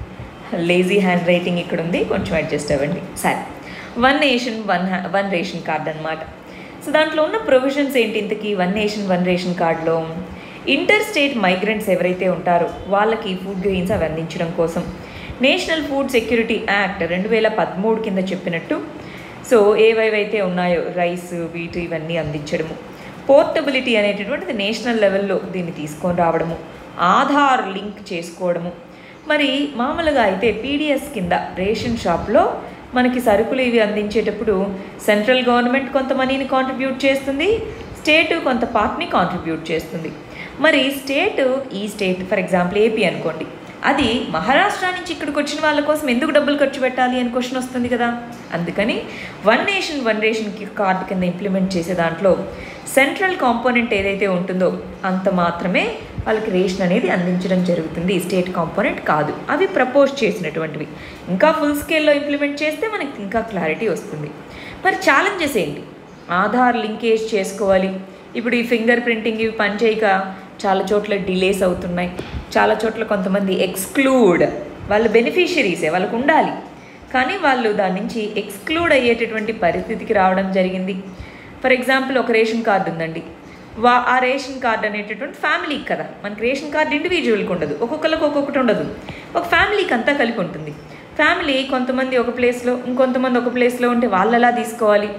లేజీ హ్యాండ్ రైటింగ్ ఇక్కడ ఉంది కొంచెం అడ్జస్ట్ అవ్వండి సరే one nation one one ration card అనమాట సో దాంట్లో ఉన్న ప్రొవిజన్స్ ఏంటి ఇంతకీ వన్ నేషన్ వన్ రేషన్ కార్డులో ఇంటర్ స్టేట్ మైగ్రెంట్స్ ఎవరైతే ఉంటారో వాళ్ళకి ఫుడ్ గ్రెయిన్స్ అవి అందించడం కోసం నేషనల్ ఫుడ్ సెక్యూరిటీ యాక్ట్ రెండు వేల పదమూడు కింద చెప్పినట్టు సో ఏవేవైతే ఉన్నాయో రైస్ వీట్ ఇవన్నీ అందించడము పోర్టబిలిటీ అనేటటువంటిది నేషనల్ లెవెల్లో దీన్ని తీసుకొని రావడము ఆధార్ లింక్ చేసుకోవడము మరి మామూలుగా అయితే పీడిఎస్ కింద రేషన్ షాప్లో మనకి సరుకులు ఇవి అందించేటప్పుడు సెంట్రల్ గవర్నమెంట్ కొంత మనీని కాంట్రిబ్యూట్ చేస్తుంది స్టేట్ కొంత పార్ట్ని కాంట్రిబ్యూట్ చేస్తుంది మరి స్టేట్ ఈ స్టేట్ ఫర్ ఎగ్జాంపుల్ ఏపీ అనుకోండి అది మహారాష్ట్ర నుంచి ఇక్కడికి వచ్చిన వాళ్ళ కోసం ఎందుకు డబ్బులు ఖర్చు పెట్టాలి అని క్వశ్చన్ వస్తుంది కదా అందుకని one nation one ration card కింద ఇంప్లిమెంట్ చేసే దాంట్లో సెంట్రల్ కాంపోనెంట్ ఏదైతే ఉంటుందో అంత మాత్రమే వాళ్ళకి రేషన్ అనేది అందించడం జరుగుతుంది స్టేట్ కాంపోనెంట్ కాదు అవి ప్రపోజ్ చేసినటువంటివి ఇంకా ఫుల్ స్కేల్లో ఇంప్లిమెంట్ చేస్తే మనకి ఇంకా క్లారిటీ వస్తుంది మరి ఛాలెంజెస్ ఏంటి ఆధార్ లింకేజ్ చేసుకోవాలి ఇప్పుడు ఈ ఫింగర్ ప్రింటింగ్ ఇవి పనిచేయక చాలా చోట్ల డిలేస్ అవుతున్నాయి చాలా చోట్ల కొంతమంది ఎక్స్క్లూడ్ వాళ్ళ బెనిఫిషరీసే వాళ్ళకు ఉండాలి కానీ వాళ్ళు దాని నుంచి ఎక్స్క్లూడ్ అయ్యేటటువంటి పరిస్థితికి రావడం జరిగింది ఫర్ ఎగ్జాంపుల్ ఒక రేషన్ కార్డు ఉందండి వా ఆ రేషన్ కార్డు అనేటటువంటి ఫ్యామిలీకి కదా మనకి రేషన్ కార్డు ఇండివిజువల్కి ఉండదు ఒక్కొక్కరికి ఒక్కొక్కటి ఉండదు ఒక ఫ్యామిలీకి అంతా కలిపి ఉంటుంది ఫ్యామిలీ కొంతమంది ఒక ప్లేస్లో ఇంకొంతమంది ఒక ప్లేస్లో ఉంటే వాళ్ళు ఎలా తీసుకోవాలి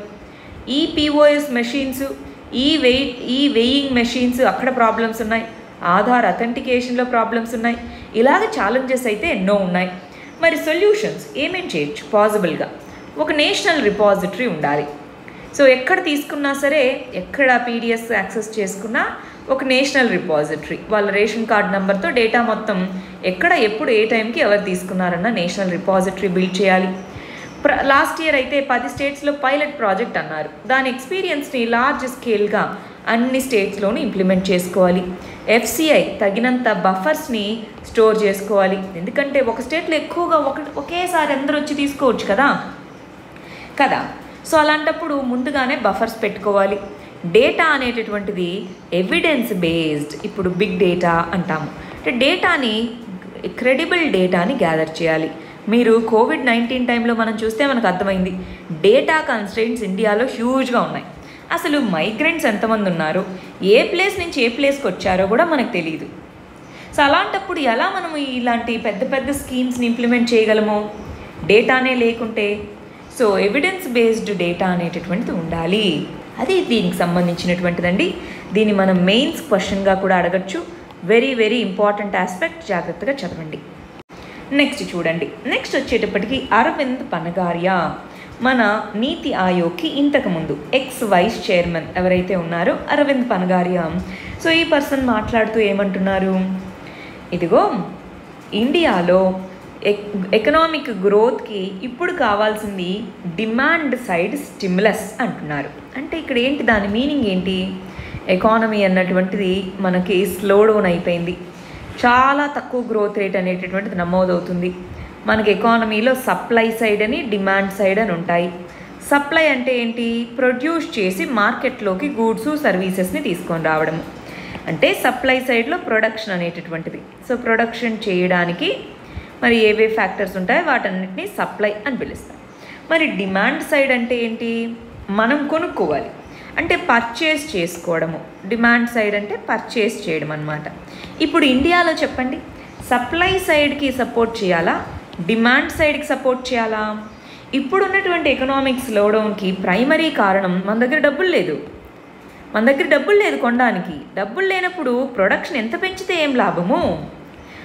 ఈ పీఓఎస్ మెషిన్స్ ఈ వెయిట్ ఈ వెయింగ్ మెషిన్స్ అక్కడ ప్రాబ్లమ్స్ ఉన్నాయి ఆధార్ అథెంటికేషన్లో ప్రాబ్లమ్స్ ఉన్నాయి ఇలాగ ఛాలెంజెస్ అయితే ఎన్నో ఉన్నాయి మరి సొల్యూషన్స్ ఏమేం చేయొచ్చు పాసిబుల్గా ఒక నేషనల్ రిపాజిటరీ ఉండాలి సో ఎక్కడ తీసుకున్నా సరే ఎక్కడ పీడిఎస్ యాక్సెస్ చేసుకున్నా ఒక నేషనల్ రిపాజిటరీ వాళ్ళ రేషన్ కార్డ్ నెంబర్తో డేటా మొత్తం ఎక్కడ ఎప్పుడు ఏ టైంకి ఎవరు తీసుకున్నారన్న నేషనల్ రిపాజిటరీ బిల్డ్ చేయాలి ప్ర లాస్ట్ ఇయర్ అయితే పది స్టేట్స్లో పైలట్ ప్రాజెక్ట్ అన్నారు దాని ఎక్స్పీరియన్స్ని లార్జ్ స్కేల్గా అన్ని స్టేట్స్లోనూ ఇంప్లిమెంట్ చేసుకోవాలి ఎఫ్సిఐ తగినంత బఫర్స్ని స్టోర్ చేసుకోవాలి ఎందుకంటే ఒక స్టేట్లో ఎక్కువగా ఒక ఒకేసారి అందరూ వచ్చి తీసుకోవచ్చు కదా కదా సో అలాంటప్పుడు ముందుగానే బఫర్స్ పెట్టుకోవాలి డేటా అనేటటువంటిది ఎవిడెన్స్ బేస్డ్ ఇప్పుడు బిగ్ డేటా అంటాము అంటే డేటాని క్రెడిబుల్ డేటాని గ్యాదర్ చేయాలి మీరు కోవిడ్ నైన్టీన్ టైంలో మనం చూస్తే మనకు అర్థమైంది డేటా కన్స్ట్రెయింట్స్ ఇండియాలో హ్యూజ్గా ఉన్నాయి అసలు మైగ్రెంట్స్ ఎంతమంది ఉన్నారు ఏ ప్లేస్ నుంచి ఏ ప్లేస్కి వచ్చారో కూడా మనకు తెలియదు సో అలాంటప్పుడు ఎలా మనం ఇలాంటి పెద్ద పెద్ద స్కీమ్స్ని ఇంప్లిమెంట్ చేయగలము డేటానే లేకుంటే సో ఎవిడెన్స్ బేస్డ్ డేటా అనేటటువంటిది ఉండాలి అది దీనికి సంబంధించినటువంటిదండి దీన్ని మనం మెయిన్స్ క్వశ్చన్గా కూడా అడగచ్చు వెరీ వెరీ ఇంపార్టెంట్ ఆస్పెక్ట్ జాగ్రత్తగా చదవండి నెక్స్ట్ చూడండి నెక్స్ట్ వచ్చేటప్పటికి అరవింద్ పనగారియా మన నీతి ఆయోగ్కి ఇంతకుముందు ఎక్స్ వైస్ చైర్మన్ ఎవరైతే ఉన్నారో అరవింద్ పనగారియా సో ఈ పర్సన్ మాట్లాడుతూ ఏమంటున్నారు ఇదిగో ఇండియాలో ఎక్ ఎకనామిక్ గ్రోత్కి ఇప్పుడు కావాల్సింది డిమాండ్ సైడ్ స్టిమ్యులస్ అంటున్నారు అంటే ఇక్కడ ఏంటి దాని మీనింగ్ ఏంటి ఎకానమీ అన్నటువంటిది మనకి స్లో డౌన్ అయిపోయింది చాలా తక్కువ గ్రోత్ రేట్ అనేటటువంటిది నమోదవుతుంది మనకి ఎకానమీలో సప్లై సైడ్ అని డిమాండ్ సైడ్ అని ఉంటాయి సప్లై అంటే ఏంటి ప్రొడ్యూస్ చేసి మార్కెట్లోకి గూడ్స్ సర్వీసెస్ని తీసుకొని రావడము అంటే సప్లై సైడ్లో ప్రొడక్షన్ అనేటటువంటిది సో ప్రొడక్షన్ చేయడానికి మరి ఏవే ఫ్యాక్టర్స్ ఉంటాయో వాటన్నిటిని సప్లై అని పిలుస్తాం మరి డిమాండ్ సైడ్ అంటే ఏంటి మనం కొనుక్కోవాలి అంటే పర్చేస్ చేసుకోవడము డిమాండ్ సైడ్ అంటే పర్చేస్ చేయడం అనమాట ఇప్పుడు ఇండియాలో చెప్పండి సప్లై సైడ్కి సపోర్ట్ చేయాలా డిమాండ్ సైడ్కి సపోర్ట్ చేయాలా ఇప్పుడు ఉన్నటువంటి ఎకనామిక్ స్లోడౌన్కి ప్రైమరీ కారణం మన దగ్గర డబ్బులు లేదు మన దగ్గర డబ్బులు లేదు కొనడానికి డబ్బులు లేనప్పుడు ప్రొడక్షన్ ఎంత పెంచితే ఏం లాభము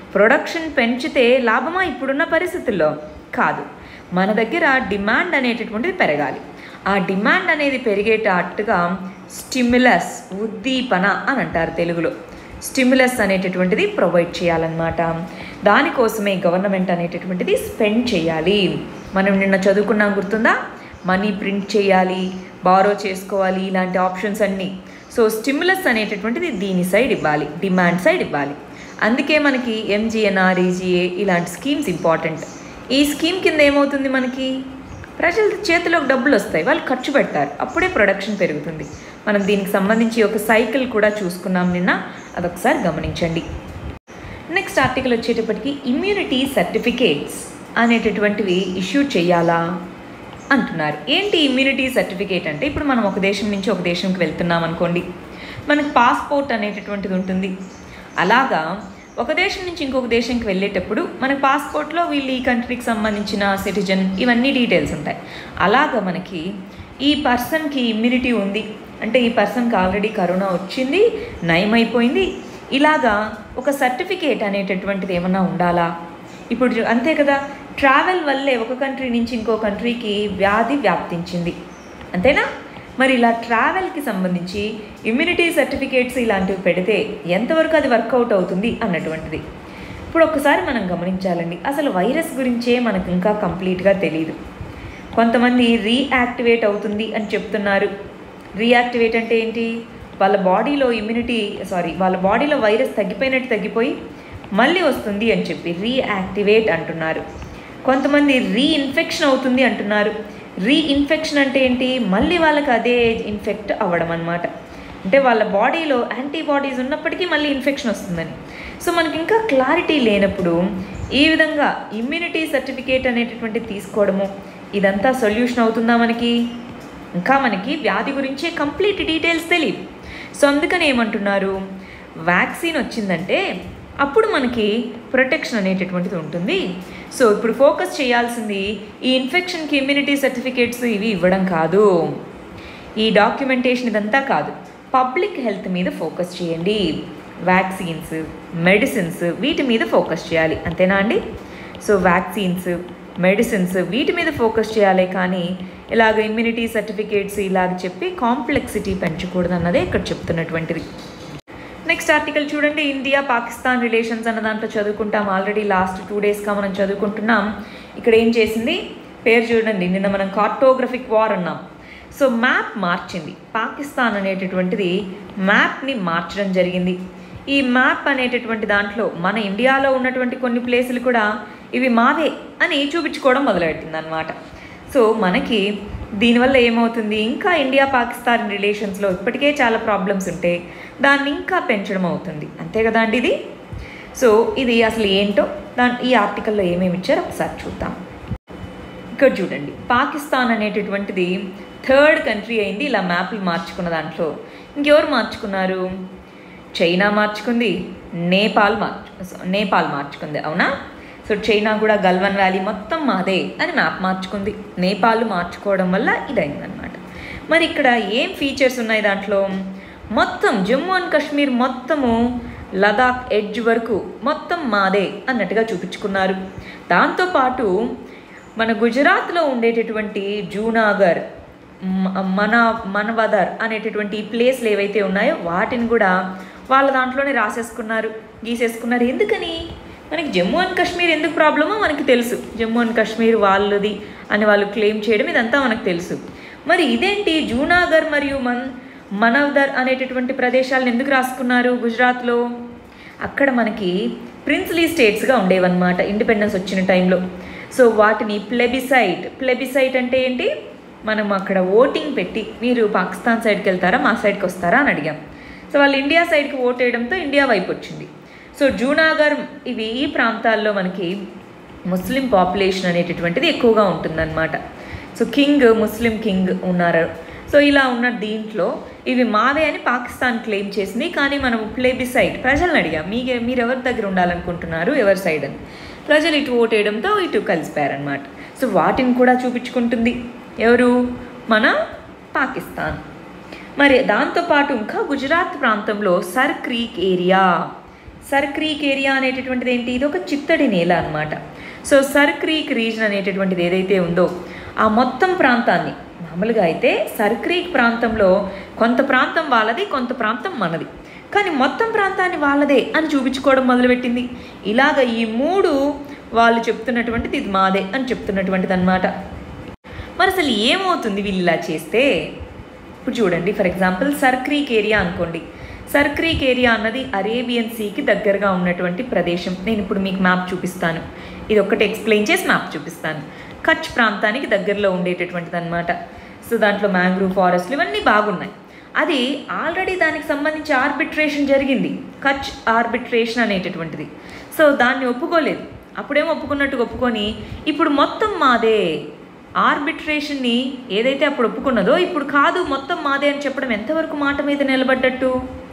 ప్రొడక్షన్ పెంచితే లాభమా ఇప్పుడున్న పరిస్థితుల్లో కాదు మన దగ్గర డిమాండ్ అనేటటువంటిది పెరగాలి ఆ డిమాండ్ అనేది పెరిగేటట్టుగా స్టిమ్యులస్ ఉద్దీపన అని అంటారు తెలుగులో స్టిమ్యులస్ అనేటటువంటిది ప్రొవైడ్ చేయాలన్నమాట దానికోసమే గవర్నమెంట్ అనేటటువంటిది స్పెండ్ చేయాలి మనం నిన్న చదువుకున్నాం గుర్తుందా మనీ ప్రింట్ చేయాలి బారో చేసుకోవాలి ఇలాంటి ఆప్షన్స్ అన్నీ సో స్టిమ్యులస్ అనేటటువంటిది దీని సైడ్ ఇవ్వాలి డిమాండ్ సైడ్ ఇవ్వాలి అందుకే మనకి ఎంజిఎన్ఆర్ ఈజీఏ ఇలాంటి స్కీమ్స్ ఇంపార్టెంట్ ఈ స్కీమ్ కింద ఏమవుతుంది మనకి ప్రజల చేతిలోకి డబ్బులు వస్తాయి వాళ్ళు ఖర్చు పెడతారు అప్పుడే ప్రొడక్షన్ పెరుగుతుంది మనం దీనికి సంబంధించి ఒక సైకిల్ కూడా చూసుకున్నాం నిన్న అదొకసారి గమనించండి నెక్స్ట్ ఆర్టికల్ వచ్చేటప్పటికి ఇమ్యూనిటీ సర్టిఫికేట్స్ అనేటటువంటివి ఇష్యూ చేయాలా అంటున్నారు ఏంటి ఇమ్యూనిటీ సర్టిఫికేట్ అంటే ఇప్పుడు మనం ఒక దేశం నుంచి ఒక దేశంకి వెళ్తున్నాం అనుకోండి మనకు పాస్పోర్ట్ అనేటటువంటిది ఉంటుంది అలాగా ఒక దేశం నుంచి ఇంకొక దేశంకి వెళ్ళేటప్పుడు మన పాస్పోర్ట్లో వీళ్ళు ఈ కంట్రీకి సంబంధించిన సిటిజన్ ఇవన్నీ డీటెయిల్స్ ఉంటాయి అలాగా మనకి ఈ పర్సన్కి ఇమ్యూనిటీ ఉంది అంటే ఈ పర్సన్కి ఆల్రెడీ కరోనా వచ్చింది నయమైపోయింది ఇలాగా ఒక సర్టిఫికేట్ అనేటటువంటిది ఏమన్నా ఉండాలా ఇప్పుడు చూ- అంతే కదా ట్రావెల్ వల్లే ఒక కంట్రీ నుంచి ఇంకో కంట్రీకి వ్యాధి వ్యాప్తించింది అంతేనా మరి ఇలా ట్రావెల్కి సంబంధించి ఇమ్యూనిటీ సర్టిఫికేట్స్ ఇలాంటివి పెడితే ఎంతవరకు అది వర్కౌట్ అవుతుంది అన్నటువంటిది ఇప్పుడు ఒక్కసారి మనం గమనించాలండి అసలు వైరస్ గురించే మనకు ఇంకా కంప్లీట్గా తెలియదు కొంతమంది రీయాక్టివేట్ అవుతుంది అని చెప్తున్నారు రీయాక్టివేట్ అంటే ఏంటి వాళ్ళ బాడీలో ఇమ్యూనిటీ సారీ వాళ్ళ బాడీలో వైరస్ తగ్గిపోయినట్టు తగ్గిపోయి మళ్ళీ వస్తుంది అని చెప్పి రీయాక్టివేట్ అంటున్నారు కొంతమంది రీఇన్ఫెక్షన్ అవుతుంది అంటున్నారు రీఇన్ఫెక్షన్ అంటే ఏంటి మళ్ళీ వాళ్ళకి అదే ఇన్ఫెక్ట్ అవ్వడం అనమాట అంటే వాళ్ళ బాడీలో యాంటీబాడీస్ ఉన్నప్పటికీ మళ్ళీ ఇన్ఫెక్షన్ వస్తుందని సో మనకి ఇంకా క్లారిటీ లేనప్పుడు ఈ విధంగా ఇమ్యూనిటీ సర్టిఫికేట్ అనేటటువంటి తీసుకోవడము ఇదంతా సొల్యూషన్ అవుతుందా మనకి ఇంకా మనకి వ్యాధి గురించే కంప్లీట్ డీటెయిల్స్ తెలియదు సో అందుకని ఏమంటున్నారు వ్యాక్సిన్ వచ్చిందంటే అప్పుడు మనకి ప్రొటెక్షన్ అనేటటువంటిది ఉంటుంది సో ఇప్పుడు ఫోకస్ చేయాల్సింది ఈ ఇన్ఫెక్షన్కి ఇమ్యూనిటీ సర్టిఫికేట్స్ ఇవి ఇవ్వడం కాదు ఈ డాక్యుమెంటేషన్ ఇదంతా కాదు పబ్లిక్ హెల్త్ మీద ఫోకస్ చేయండి వ్యాక్సిన్స్ మెడిసిన్స్ వీటి మీద ఫోకస్ చేయాలి అంతేనా అండి సో వ్యాక్సిన్స్ మెడిసిన్స్ వీటి మీద ఫోకస్ చేయాలి కానీ ఇలాగ ఇమ్యూనిటీ సర్టిఫికేట్స్ ఇలాగ చెప్పి కాంప్లెక్సిటీ పెంచకూడదు అన్నదే ఇక్కడ చెప్తున్నటువంటిది నెక్స్ట్ ఆర్టికల్ చూడండి ఇండియా పాకిస్తాన్ రిలేషన్స్ అన్న దాంట్లో చదువుకుంటాం ఆల్రెడీ లాస్ట్ టూ డేస్గా మనం చదువుకుంటున్నాం ఇక్కడ ఏం చేసింది పేరు చూడండి నిన్న మనం కార్టోగ్రఫిక్ వార్ అన్నాం సో మ్యాప్ మార్చింది పాకిస్తాన్ అనేటటువంటిది మ్యాప్ని మార్చడం జరిగింది ఈ మ్యాప్ అనేటటువంటి దాంట్లో మన ఇండియాలో ఉన్నటువంటి కొన్ని ప్లేసులు కూడా ఇవి మావే అని చూపించుకోవడం మొదలెట్టింది అనమాట సో మనకి దీనివల్ల ఏమవుతుంది ఇంకా ఇండియా పాకిస్తాన్ రిలేషన్స్లో ఇప్పటికే చాలా ప్రాబ్లమ్స్ ఉంటే దాన్ని ఇంకా పెంచడం అవుతుంది అంతే కదా అండి ఇది సో ఇది అసలు ఏంటో దాని ఈ ఆర్టికల్లో ఏమేమి ఇచ్చారో ఒకసారి చూద్దాం ఇక్కడ చూడండి పాకిస్తాన్ అనేటటువంటిది థర్డ్ కంట్రీ అయింది ఇలా మ్యాప్లు మార్చుకున్న దాంట్లో ఇంకెవరు మార్చుకున్నారు చైనా మార్చుకుంది నేపాల్ మార్చు నేపాల్ మార్చుకుంది అవునా సో చైనా కూడా గల్వన్ వ్యాలీ మొత్తం మాదే అని మ్యాప్ మార్చుకుంది నేపాల్ మార్చుకోవడం వల్ల ఇదైందనమాట మరి ఇక్కడ ఏం ఫీచర్స్ ఉన్నాయి దాంట్లో మొత్తం జమ్మూ అండ్ కాశ్మీర్ మొత్తము లదాఖ్ ఎడ్జ్ వరకు మొత్తం మాదే అన్నట్టుగా చూపించుకున్నారు దాంతోపాటు మన గుజరాత్లో ఉండేటటువంటి జూనాగర్ మ- మన మనవదర్ అనేటటువంటి ఈ ప్లేస్లు ఏవైతే ఉన్నాయో వాటిని కూడా వాళ్ళ దాంట్లోనే రాసేసుకున్నారు గీసేసుకున్నారు ఎందుకని మనకి జమ్మూ అండ్ కాశ్మీర్ ఎందుకు ప్రాబ్లమో మనకి తెలుసు జమ్మూ అండ్ కాశ్మీర్ వాళ్ళది అని వాళ్ళు క్లెయిమ్ చేయడం ఇదంతా మనకు తెలుసు మరి ఇదేంటి జూనాగర్ మరియు మన్ మనవదర్ అనేటటువంటి ప్రదేశాలను ఎందుకు రాసుకున్నారు గుజరాత్లో అక్కడ మనకి ప్రిన్స్లీ స్టేట్స్గా ఉండేవన్నమాట ఇండిపెండెన్స్ వచ్చిన టైంలో సో వాటిని ప్లెబిసైట్ ప్లెబిసైట్ అంటే ఏంటి మనం అక్కడ ఓటింగ్ పెట్టి మీరు పాకిస్తాన్ సైడ్కి వెళ్తారా మా సైడ్కి వస్తారా అని అడిగాం సో వాళ్ళు ఇండియా సైడ్కి ఓట్ వేయడంతో ఇండియా వైపు వచ్చింది సో జూనాగర్ ఇవి ఈ ప్రాంతాల్లో మనకి ముస్లిం పాపులేషన్ అనేటటువంటిది ఎక్కువగా ఉంటుందన్నమాట సో కింగ్ ముస్లిం కింగ్ ఉన్నారు సో ఇలా ఉన్న దీంట్లో ఇవి మావే అని పాకిస్తాన్ క్లెయిమ్ చేసింది కానీ మనం ప్లేబిసైడ్ ప్రజలను అడిగాం మీకే మీరు ఎవరి దగ్గర ఉండాలనుకుంటున్నారు ఎవరి సైడ్ అని ప్రజలు ఇటు ఓటేయడంతో ఇటు కలిసిపోయారనమాట సో వాటిని కూడా చూపించుకుంటుంది ఎవరు మన పాకిస్తాన్ మరి దాంతోపాటు ఇంకా గుజరాత్ ప్రాంతంలో సర్ క్రీక్ ఏరియా సర్ క్రీక్ ఏరియా అనేటటువంటిది ఏంటి ఇది ఒక చిత్తడి నేల అనమాట సో సర్ క్రీక్ రీజన్ అనేటటువంటిది ఏదైతే ఉందో ఆ మొత్తం ప్రాంతాన్ని మామూలుగా అయితే సర్ క్రీక్ ప్రాంతంలో కొంత ప్రాంతం వాళ్ళది కొంత ప్రాంతం మనది కానీ మొత్తం ప్రాంతాన్ని వాళ్ళదే అని చూపించుకోవడం మొదలుపెట్టింది ఇలాగ ఈ మూడు వాళ్ళు చెప్తున్నటువంటిది ఇది మాదే అని చెప్తున్నటువంటిది అనమాట మరి అసలు ఏమవుతుంది వీళ్ళు ఇలా చేస్తే ఇప్పుడు చూడండి ఫర్ ఎగ్జాంపుల్ సర్క్రీక్ ఏరియా అనుకోండి సర్క్రీక్ ఏరియా అన్నది అరేబియన్ సీకి దగ్గరగా ఉన్నటువంటి ప్రదేశం నేను ఇప్పుడు మీకు మ్యాప్ చూపిస్తాను ఇది ఒక్కటి ఎక్స్ప్లెయిన్ చేసి మ్యాప్ చూపిస్తాను కచ్ ప్రాంతానికి దగ్గరలో ఉండేటటువంటిది అనమాట సో దాంట్లో మ్యాంగ్రూవ్ ఫారెస్ట్లు ఇవన్నీ బాగున్నాయి అది ఆల్రెడీ దానికి సంబంధించి ఆర్బిట్రేషన్ జరిగింది కచ్ ఆర్బిట్రేషన్ అనేటటువంటిది సో దాన్ని ఒప్పుకోలేదు అప్పుడేమో ఒప్పుకున్నట్టు ఒప్పుకొని ఇప్పుడు మొత్తం మాదే ఆర్బిట్రేషన్ని ఏదైతే అప్పుడు ఒప్పుకున్నదో ఇప్పుడు కాదు మొత్తం మాదే అని చెప్పడం ఎంతవరకు మాట మీద నిలబడ్డట్టు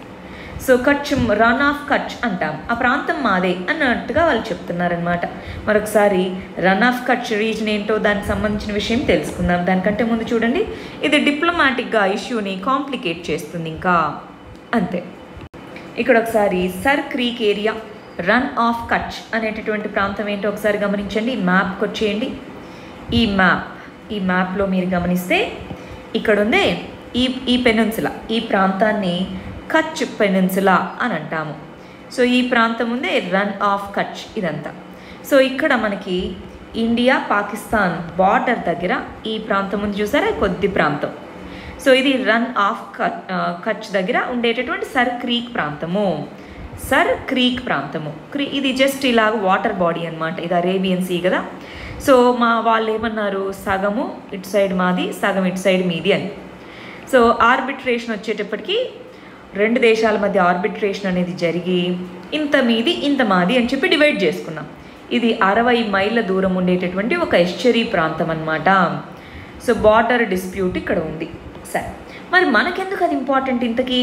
సో కచ్ రన్ ఆఫ్ కచ్ అంటాం ఆ ప్రాంతం మాదే అన్నట్టుగా వాళ్ళు చెప్తున్నారనమాట మరొకసారి రన్ ఆఫ్ కచ్ రీజన్ ఏంటో దానికి సంబంధించిన విషయం తెలుసుకుందాం దానికంటే ముందు చూడండి ఇది డిప్లొమాటిక్గా ఇష్యూని కాంప్లికేట్ చేస్తుంది ఇంకా అంతే ఇక్కడ ఒకసారి సర్ క్రీక్ ఏరియా రన్ ఆఫ్ కచ్ అనేటటువంటి ప్రాంతం ఏంటో ఒకసారి గమనించండి మ్యాప్కి వచ్చేయండి ఈ మ్యాప్ ఈ మ్యాప్లో మీరు గమనిస్తే ఇక్కడ ఉందే ఈ ఈ పెనున్సుల ఈ ప్రాంతాన్ని కచ్ పెనున్సులా అని అంటాము సో ఈ ప్రాంతం ఉందే రన్ ఆఫ్ కచ్ ఇదంతా సో ఇక్కడ మనకి ఇండియా పాకిస్తాన్ బార్డర్ దగ్గర ఈ ప్రాంతం ఉంది చూసారా కొద్ది ప్రాంతం సో ఇది రన్ ఆఫ్ కచ్ కచ్ దగ్గర ఉండేటటువంటి సర్ క్రీక్ ప్రాంతము సర్ క్రీక్ ప్రాంతము క్రీ ఇది జస్ట్ ఇలాగ వాటర్ బాడీ అనమాట ఇది అరేబియన్ సీ కదా సో మా వాళ్ళు ఏమన్నారు సగము ఇటు సైడ్ మాది సగం ఇటు సైడ్ మీది అని సో ఆర్బిట్రేషన్ వచ్చేటప్పటికి రెండు దేశాల మధ్య ఆర్బిట్రేషన్ అనేది జరిగి ఇంత మీది ఇంత మాది అని చెప్పి డివైడ్ చేసుకున్నాం ఇది అరవై మైళ్ళ దూరం ఉండేటటువంటి ఒక ఎస్చరీ ప్రాంతం అన్నమాట సో బార్డర్ డిస్ప్యూట్ ఇక్కడ ఉంది సరే మరి మనకెందుకు అది ఇంపార్టెంట్ ఇంతకీ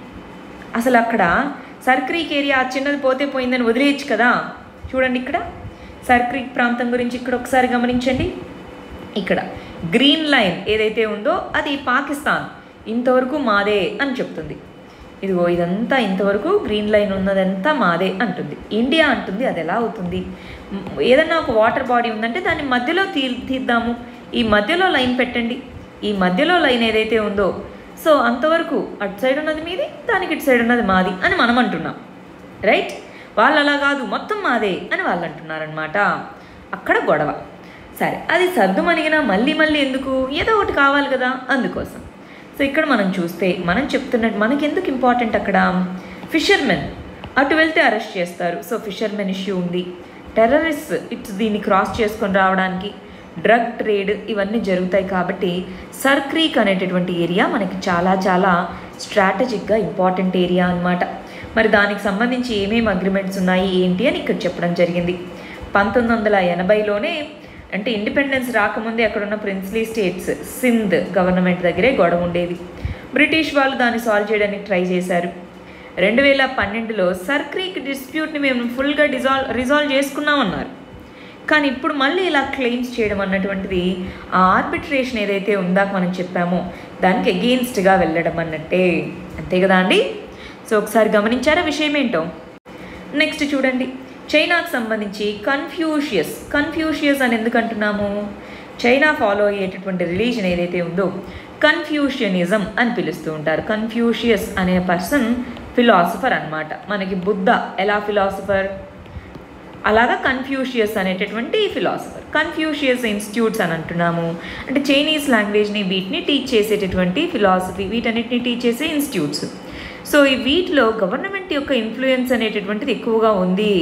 అసలు అక్కడ సర్క్రీక్ ఏరియా ఆ చిన్నది పోతే పోయిందని వదిలేయచ్చు కదా చూడండి ఇక్కడ సర్క్రీక్ ప్రాంతం గురించి ఇక్కడ ఒకసారి గమనించండి ఇక్కడ గ్రీన్ లైన్ ఏదైతే ఉందో అది పాకిస్తాన్ ఇంతవరకు మాదే అని చెప్తుంది ఇదిగో ఇదంతా ఇంతవరకు గ్రీన్ లైన్ ఉన్నదంతా మాదే అంటుంది ఇండియా అంటుంది అది ఎలా అవుతుంది మ్, ఏదన్నా ఒక వాటర్ బాడీ ఉందంటే దాన్ని మధ్యలో తీ తీద్దాము ఈ మధ్యలో లైన్ పెట్టండి ఈ మధ్యలో లైన్ ఏదైతే ఉందో సో అంతవరకు అటు సైడ్ ఉన్నది మీది దానికి ఇటు సైడ్ ఉన్నది మాది అని మనం అంటున్నాం రైట్ వాళ్ళు అలా కాదు మొత్తం మాదే అని వాళ్ళు అంటున్నారనమాట అక్కడ గొడవ సరే అది సర్దుమణిగినా మళ్ళీ మళ్ళీ ఎందుకు ఏదో ఒకటి కావాలి కదా అందుకోసం సో ఇక్కడ మనం చూస్తే మనం చెప్తున్నట్టు మనకి ఎందుకు ఇంపార్టెంట్ అక్కడ ఫిషర్మెన్ అటు వెళ్తే అరెస్ట్ చేస్తారు so fishermen issue terrorists ఇట్స్ దీన్ని క్రాస్ చేసుకొని రావడానికి డ్రగ్ ట్రేడ్ ఇవన్నీ జరుగుతాయి కాబట్టి సర్ క్రీక్ అనేటటువంటి ఏరియా మనకి చాలా చాలా స్ట్రాటజిక్గా ఇంపార్టెంట్ ఏరియా అన్నమాట మరి దానికి సంబంధించి ఏమేమి అగ్రిమెంట్స్ ఉన్నాయి ఏంటి అని ఇక్కడ చెప్పడం జరిగింది పంతొమ్మిది వందల ఎనభైలోనే అంటే ఇండిపెండెన్స్ రాకముందే అక్కడున్న ప్రిన్స్లీ స్టేట్స్ సింధ్ గవర్నమెంట్ దగ్గరే గొడవ ఉండేది బ్రిటిష్ వాళ్ళు దాన్ని సాల్వ్ చేయడానికి ట్రై చేశారు రెండు వేల పన్నెండులో సర్ క్రీక్ డిస్ప్యూట్ని మేము ఫుల్గా డిజాల్వ్ రిజాల్వ్ చేసుకున్నామన్నారు కానీ ఇప్పుడు మళ్ళీ ఇలా క్లెయిమ్స్ చేయడం అన్నటువంటిది ఆ ఆర్బిట్రేషన్ ఏదైతే ఉందాక మనం చెప్పామో దానికి అగెయిన్స్ట్గా వెళ్ళడం అన్నట్టే అంతే కదా అండి సో ఒకసారి గమనించారా విషయం ఏంటో నెక్స్ట్ చూడండి చైనాకు సంబంధించి కన్ఫ్యూషియస్ కన్ఫ్యూషియస్ అని ఎందుకు అంటున్నాము చైనా ఫాలో అయ్యేటటువంటి రిలీజన్ ఏదైతే ఉందో కన్ఫ్యూషియనిజం అని పిలుస్తూ ఉంటారు కన్ఫ్యూషియస్ అనే పర్సన్ ఫిలాసఫర్ అన్నమాట మనకి బుద్ధ ఎలా ఫిలాసఫర్ అలాగా కన్ఫ్యూషియస్ అనేటటువంటి ఫిలాసఫర్ కన్ఫ్యూషియస్ ఇన్స్టిట్యూట్స్ అని అంటున్నాము అంటే చైనీస్ లాంగ్వేజ్ని వీటిని టీచ్ చేసేటటువంటి ఫిలాసఫీ వీటన్నిటిని టీచ్ చేసే ఇన్స్టిట్యూట్స్ సో ఈ వీటిలో గవర్నమెంట్ యొక్క ఇన్ఫ్లుయెన్స్ అనేటటువంటిది ఎక్కువగా ఉంది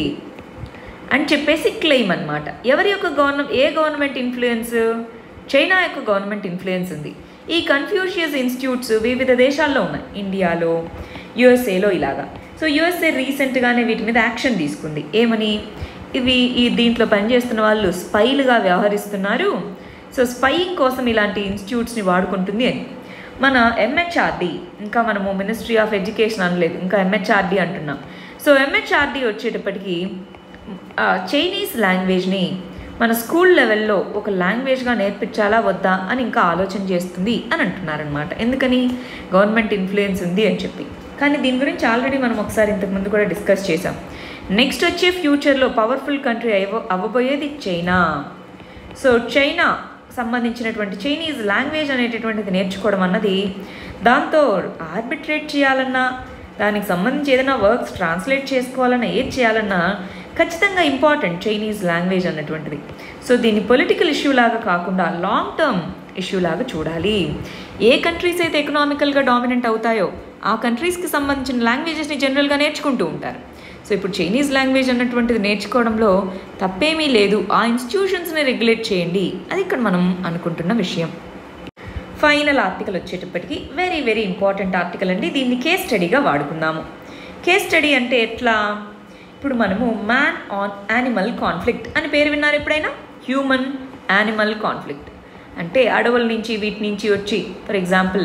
అని చెప్పేసి క్లెయిమ్ అన్నమాట ఎవరి యొక్క గవర్నమెంట్ ఏ గవర్నమెంట్ ఇన్ఫ్లుయెన్స్ చైనా యొక్క గవర్నమెంట్ ఇన్ఫ్లుయెన్స్ ఉంది ఈ కన్ఫ్యూషియస్ ఇన్స్టిట్యూట్స్ వివిధ దేశాల్లో ఉన్నాయి ఇండియాలో యుఎస్ఏలో ఇలాగా సో యుఎస్ఏ రీసెంట్గానే వీటి మీద యాక్షన్ తీసుకుంది ఏమని ఇవి ఈ దీంట్లో పనిచేస్తున్న వాళ్ళు స్పైలుగా వ్యవహరిస్తున్నారు సో స్పైయింగ్ కోసం ఇలాంటి ఇన్స్టిట్యూట్స్ని వాడుకుంటుంది అని మన ఎంహెచ్ఆర్డి ఇంకా మనము మినిస్ట్రీ ఆఫ్ ఎడ్యుకేషన్ అనలేదు ఇంకా ఎంహెచ్ఆర్డి అంటున్నాం సో ఎంహెచ్ఆర్డి వచ్చేటప్పటికి ఆ, చైనీస్ లాంగ్వేజ్ని మన స్కూల్ లెవెల్లో ఒక లాంగ్వేజ్గా నేర్పించాలా వద్దా అని ఇంకా ఆలోచన చేస్తుంది అని అంటున్నారనమాట ఎందుకని గవర్నమెంట్ ఇన్ఫ్లుయెన్స్ ఉంది అని చెప్పి కానీ దీని గురించి ఆల్రెడీ మనం ఒకసారి ఇంతకుముందు కూడా డిస్కస్ చేసాం నెక్స్ట్ వచ్చే ఫ్యూచర్లో పవర్ఫుల్ కంట్రీ అవ్వ అవ్వబోయేది చైనా సో చైనా సంబంధించినటువంటి చైనీస్ లాంగ్వేజ్ అనేటటువంటిది నేర్చుకోవడం అన్నది దాంతో ఆర్బిట్రేట్ చేయాలన్నా దానికి సంబంధించి ఏదైనా వర్క్స్ ట్రాన్స్లేట్ చేసుకోవాలన్నా ఏది చేయాలన్నా ఖచ్చితంగా ఇంపార్టెంట్ చైనీస్ లాంగ్వేజ్ అన్నటువంటిది సో దీన్ని పొలిటికల్ ఇష్యూ లాగా కాకుండా లాంగ్ టర్మ్ ఇష్యూ లాగా చూడాలి ఏ కంట్రీస్ అయితే ఎకనామికల్గా డామినెంట్ అవుతాయో ఆ కంట్రీస్కి సంబంధించిన లాంగ్వేజెస్ని జనరల్గా నేర్చుకుంటూ ఉంటారు సో ఇప్పుడు చైనీస్ లాంగ్వేజ్ అన్నటువంటిది నేర్చుకోవడంలో తప్పేమీ లేదు ఆ ఇన్స్టిట్యూషన్స్ని రెగ్యులేట్ చేయండి అది ఇక్కడ మనం అనుకుంటున్న విషయం ఫైనల్ ఆర్టికల్ వచ్చేటప్పటికి వెరీ వెరీ ఇంపార్టెంట్ ఆర్టికల్ అండి దీన్ని కేస్ స్టడీగా వాడుకుందాము కేస్ స్టడీ అంటే ఎట్లా ఇప్పుడు మనము మ్యాన్ ఆన్ యానిమల్ కాన్ఫ్లిక్ట్ అని పేరు విన్నారు ఎప్పుడైనా హ్యూమన్ యానిమల్ కాన్ఫ్లిక్ట్ అంటే అడవుల నుంచి వీటి నుంచి వచ్చి ఫర్ ఎగ్జాంపుల్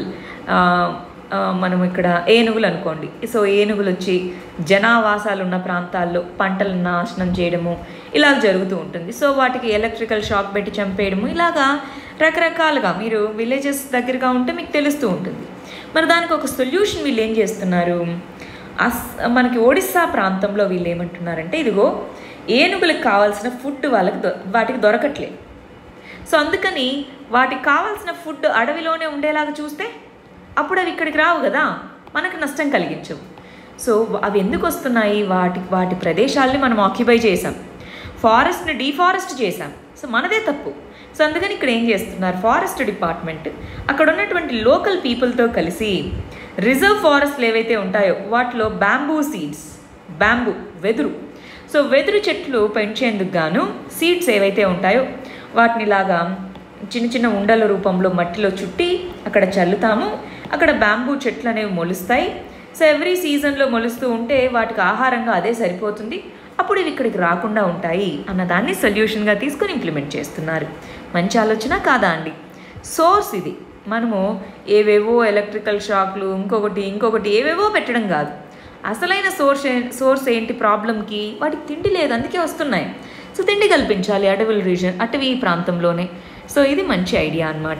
మనం ఇక్కడ ఏనుగులు అనుకోండి సో ఏనుగులు వచ్చి జనావాసాలు ఉన్న ప్రాంతాల్లో పంటలను నాశనం చేయడము ఇలా జరుగుతూ ఉంటుంది సో వాటికి ఎలక్ట్రికల్ షాక్ పెట్టి చంపేయడము ఇలాగా రకరకాలుగా మీరు విలేజెస్ దగ్గరగా ఉంటే మీకు తెలుస్తూ ఉంటుంది మరి దానికి ఒక సొల్యూషన్ వీళ్ళు ఏం చేస్తున్నారు అస్ మనకి ఒడిస్సా ప్రాంతంలో వీళ్ళు ఏమంటున్నారంటే ఇదిగో ఏనుగులకు కావాల్సిన ఫుడ్ వాళ్ళకి దొ వాటికి దొరకట్లేదు సో అందుకని వాటికి కావాల్సిన ఫుడ్ అడవిలోనే ఉండేలాగా చూస్తే అప్పుడు అవి ఇక్కడికి రావు కదా మనకు నష్టం కలిగించవు సో అవి ఎందుకు వస్తున్నాయి వాటి వాటి ప్రదేశాలని మనం ఆక్యుపై చేసాం ఫారెస్ట్ని డీఫారెస్ట్ చేసాం సో మనదే తప్పు సో అందుకని ఇక్కడ ఏం చేస్తున్నారు ఫారెస్ట్ డిపార్ట్మెంట్ అక్కడ ఉన్నటువంటి లోకల్ పీపుల్తో కలిసి రిజర్వ్ ఫారెస్ట్లు ఏవైతే ఉంటాయో వాటిలో బ్యాంబూ సీడ్స్ బ్యాంబూ వెదురు సో వెదురు చెట్లు పెంచేందుకు గాను సీడ్స్ ఏవైతే ఉంటాయో వాటిని ఇలాగా చిన్న చిన్న ఉండల రూపంలో మట్టిలో చుట్టి అక్కడ చల్లుతాము అక్కడ బ్యాంబూ చెట్లు అనేవి మొలుస్తాయి సో ఎవ్రీ సీజన్లో మొలుస్తూ ఉంటే వాటికి ఆహారంగా అదే సరిపోతుంది అప్పుడు ఇవి ఇక్కడికి రాకుండా ఉంటాయి అన్నదాన్ని సొల్యూషన్గా తీసుకొని ఇంప్లిమెంట్ చేస్తున్నారు మంచి ఆలోచన కాదా అండి సోర్స్ ఇది మనము ఏవేవో ఎలక్ట్రికల్ షాక్లు ఇంకొకటి ఇంకొకటి ఏవేవో పెట్టడం కాదు అసలైన సోర్స్ సోర్స్ ఏంటి ప్రాబ్లంకి వాటికి తిండి లేదు అందుకే వస్తున్నాయి సో తిండి కల్పించాలి అటవీ రీజన్ అటవీ ప్రాంతంలోనే సో ఇది మంచి ఐడియా అనమాట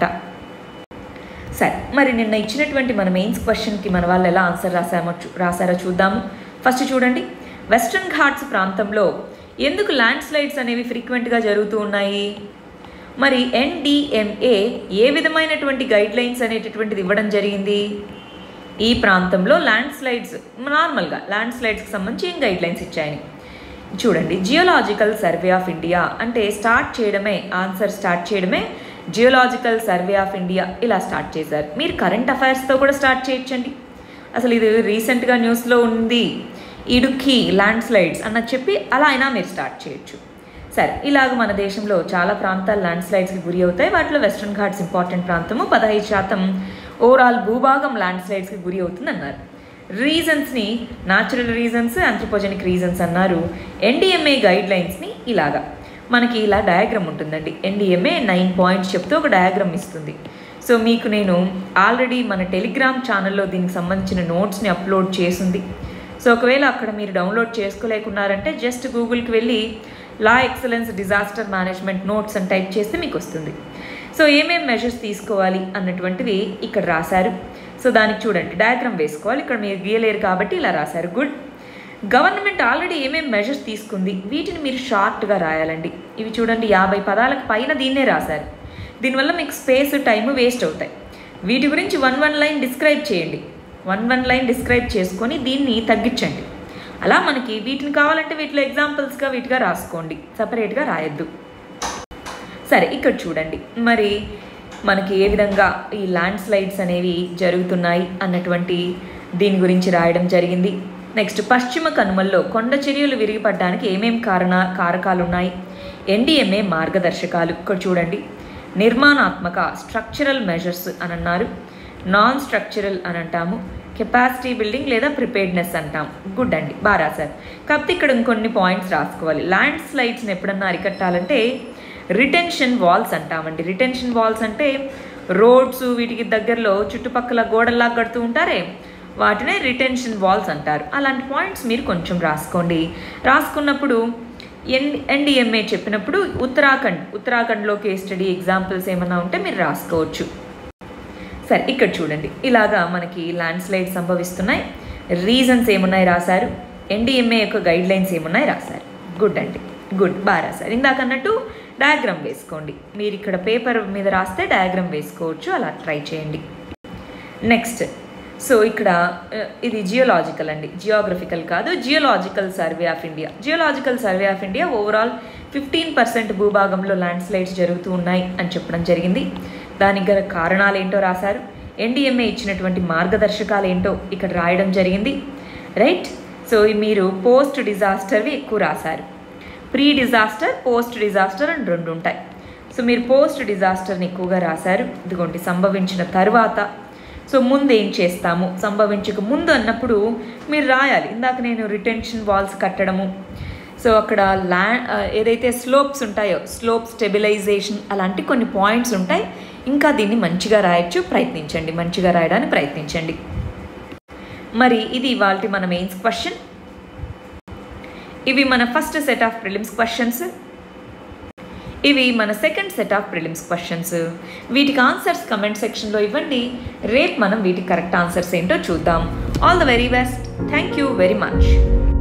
సరే మరి నిన్న ఇచ్చినటువంటి మన మెయిన్స్ క్వశ్చన్కి మన వాళ్ళు ఎలా ఆన్సర్ రాసామో రాసారో చూద్దాము ఫస్ట్ చూడండి వెస్ట్రన్ ఘాట్స్ ప్రాంతంలో ఎందుకు ల్యాండ్ స్లైడ్స్ అనేవి ఫ్రీక్వెంట్గా జరుగుతూ ఉన్నాయి మరి ఎన్డిఎంఏ ఏ విధమైనటువంటి గైడ్ లైన్స్ అనేటటువంటిది ఇవ్వడం జరిగింది ఈ ప్రాంతంలో ల్యాండ్ స్లైడ్స్ నార్మల్గా ల్యాండ్ స్లైడ్స్కి సంబంధించి ఏం గైడ్ లైన్స్ ఇచ్చాయని చూడండి జియోలాజికల్ సర్వే ఆఫ్ ఇండియా అంటే స్టార్ట్ చేయడమే ఆన్సర్ స్టార్ట్ చేయడమే జియోలాజికల్ సర్వే ఆఫ్ ఇండియా ఇలా స్టార్ట్ చేశారు మీరు కరెంట్ అఫైర్స్తో కూడా స్టార్ట్ చేయొచ్చండి అసలు ఇది రీసెంట్గా న్యూస్లో ఉంది ఇడుక్కి ల్యాండ్ స్లైడ్స్ అన్నది చెప్పి అలా అయినా మీరు స్టార్ట్ చేయొచ్చు సరే ఇలాగ మన దేశంలో చాలా ప్రాంతాలు ల్యాండ్ స్లైడ్స్కి గురి అవుతాయి వాటిలో వెస్ట్రన్ ఘాట్స్ ఇంపార్టెంట్ ప్రాంతము పదహైదు శాతం ఓవరాల్ భూభాగం ల్యాండ్ స్లైడ్స్కి గురి అవుతుంది అన్నారు రీజన్స్ని న్యాచురల్ రీజన్స్ ఆంథ్రోపోజెనిక్ రీజన్స్ అన్నారు ఎన్డిఎంఏ గైడ్ లైన్స్ని ఇలాగా మనకి ఇలా డయాగ్రామ్ ఉంటుందండి ఎన్డిఎంఏ నైన్ పాయింట్స్ చెప్తూ ఒక డయాగ్రామ్ ఇస్తుంది సో మీకు నేను ఆల్రెడీ మన టెలిగ్రామ్ ఛానల్లో దీనికి సంబంధించిన నోట్స్ని అప్లోడ్ చేసింది సో ఒకవేళ అక్కడ మీరు డౌన్లోడ్ చేసుకోలేకున్నారంటే జస్ట్ గూగుల్కి వెళ్ళి la excellence disaster management notes అని టైప్ చేస్తే మీకు వస్తుంది సో ఏమేం మెజర్స్ తీసుకోవాలి అన్నటువంటివి ఇక్కడ రాశారు సో దానికి చూడండి డయాగ్రామ్ వేసుకోవాలి ఇక్కడ మీరు గీయలేరు కాబట్టి ఇలా రాశారు గుడ్ గవర్నమెంట్ ఆల్రెడీ ఏమేం మెజర్స్ తీసుకుంది వీటిని మీరు షార్ట్గా రాయాలండి ఇవి చూడండి యాభై పదాలకు పైన దీన్నే రాశారు దీనివల్ల మీకు స్పేస్ టైం వేస్ట్ అవుతాయి వీటి గురించి వన్ వన్ లైన్ డిస్క్రైబ్ చేయండి వన్ వన్ లైన్ డిస్క్రైబ్ చేసుకొని దీన్ని తగ్గించండి అలా మనకి వీటిని కావాలంటే వీటిలో ఎగ్జాంపుల్స్గా వీటిగా రాసుకోండి సపరేట్గా రాయొద్దు సరే ఇక్కడ చూడండి మరి మనకి ఏ విధంగా ఈ ల్యాండ్ స్లైడ్స్ అనేవి జరుగుతున్నాయి అన్నటువంటి దీని గురించి రాయడం జరిగింది నెక్స్ట్ పశ్చిమ కనుమల్లో కొండ చర్యలు విరిగిపడడానికి ఏమేం కారణ కారకాలు ఉన్నాయి ఎన్డిఎంఏ మార్గదర్శకాలు ఇక్కడ చూడండి నిర్మాణాత్మక స్ట్రక్చరల్ మెజర్స్ అని అన్నారు నాన్ స్ట్రక్చరల్ అని అంటాము కెపాసిటీ బిల్డింగ్ లేదా ప్రిపేర్డ్నెస్ అంటాం గుడ్ అండి బాగా రాశారు కాకపోతే ఇక్కడ ఇంకొన్ని పాయింట్స్ రాసుకోవాలి ల్యాండ్ స్లైడ్స్ని ఎప్పుడన్నా అరికట్టాలంటే రిటెన్షన్ వాల్స్ అంటామండి రిటెన్షన్ వాల్స్ అంటే రోడ్స్ వీటికి దగ్గరలో చుట్టుపక్కల గోడల్లా కడుతూ ఉంటారే వాటినే రిటెన్షన్ వాల్స్ అంటారు అలాంటి పాయింట్స్ మీరు కొంచెం రాసుకోండి రాసుకున్నప్పుడు ఎన్ ఎన్డిఎంఏ చెప్పినప్పుడు ఉత్తరాఖండ్ ఉత్తరాఖండ్లో కేస్ స్టడీ ఎగ్జాంపుల్స్ ఏమైనా ఉంటే మీరు రాసుకోవచ్చు సరే ఇక్కడ చూడండి ఇలాగా మనకి ల్యాండ్ స్లైడ్ సంభవిస్తున్నాయి రీజన్స్ ఏమున్నాయి రాశారు ఎన్డీఎంఏ యొక్క గైడ్ లైన్స్ ఏమున్నాయి రాశారు గుడ్ అండి గుడ్ బాగా రాశారు ఇందాక అన్నట్టు డయాగ్రామ్ వేసుకోండి మీరు ఇక్కడ పేపర్ మీద రాస్తే డయాగ్రామ్ వేసుకోవచ్చు అలా ట్రై చేయండి నెక్స్ట్ సో ఇక్కడ ఆ, ఇది జియోలాజికల్ అండి జియోగ్రఫికల్ కాదు geological survey of India geological survey of India overall fifteen percent భూభాగంలో ల్యాండ్ స్లైడ్స్ జరుగుతూ ఉన్నాయి అని చెప్పడం జరిగింది దానికి గల కారణాలు ఏంటో రాశారు ఎన్డీఎంఏ ఇచ్చినటువంటి మార్గదర్శకాలు ఏంటో ఇక్కడ రాయడం జరిగింది రైట్ సో మీరు పోస్ట్ డిజాస్టర్వి ఎక్కువ రాశారు ప్రీ డిజాస్టర్ పోస్ట్ డిజాస్టర్ అని రెండు ఉంటాయి సో మీరు పోస్ట్ డిజాస్టర్ని ఎక్కువగా రాశారు ఇదిగోండి సంభవించిన తర్వాత సో ముందు ఏం చేస్తాము సంభవించక ముందు అన్నప్పుడు మీరు రాయాలి ఇందాక నేను రిటెన్షన్ వాల్స్ కట్టడము సో అక్కడ ల్యాండ్ ఏదైతే స్లోప్స్ ఉంటాయో స్లోప్ స్టెబిలైజేషన్ అలాంటి కొన్ని పాయింట్స్ ఉంటాయి ఇంకా దీన్ని మంచిగా రాయొచ్చు ప్రయత్నించండి మంచిగా రాయడానికి ప్రయత్నించండి మరి ఇది ఇవాళ మన మెయిన్స్ క్వశ్చన్ ఇవి మన first set of prelims questions ఇవి మన second set of prelims questions వీటికి ఆన్సర్స్ కమెంట్ సెక్షన్లో ఇవ్వండి రేపు మనం వీటికి కరెక్ట్ ఆన్సర్స్ ఏంటో చూద్దాం all the very best thank you very much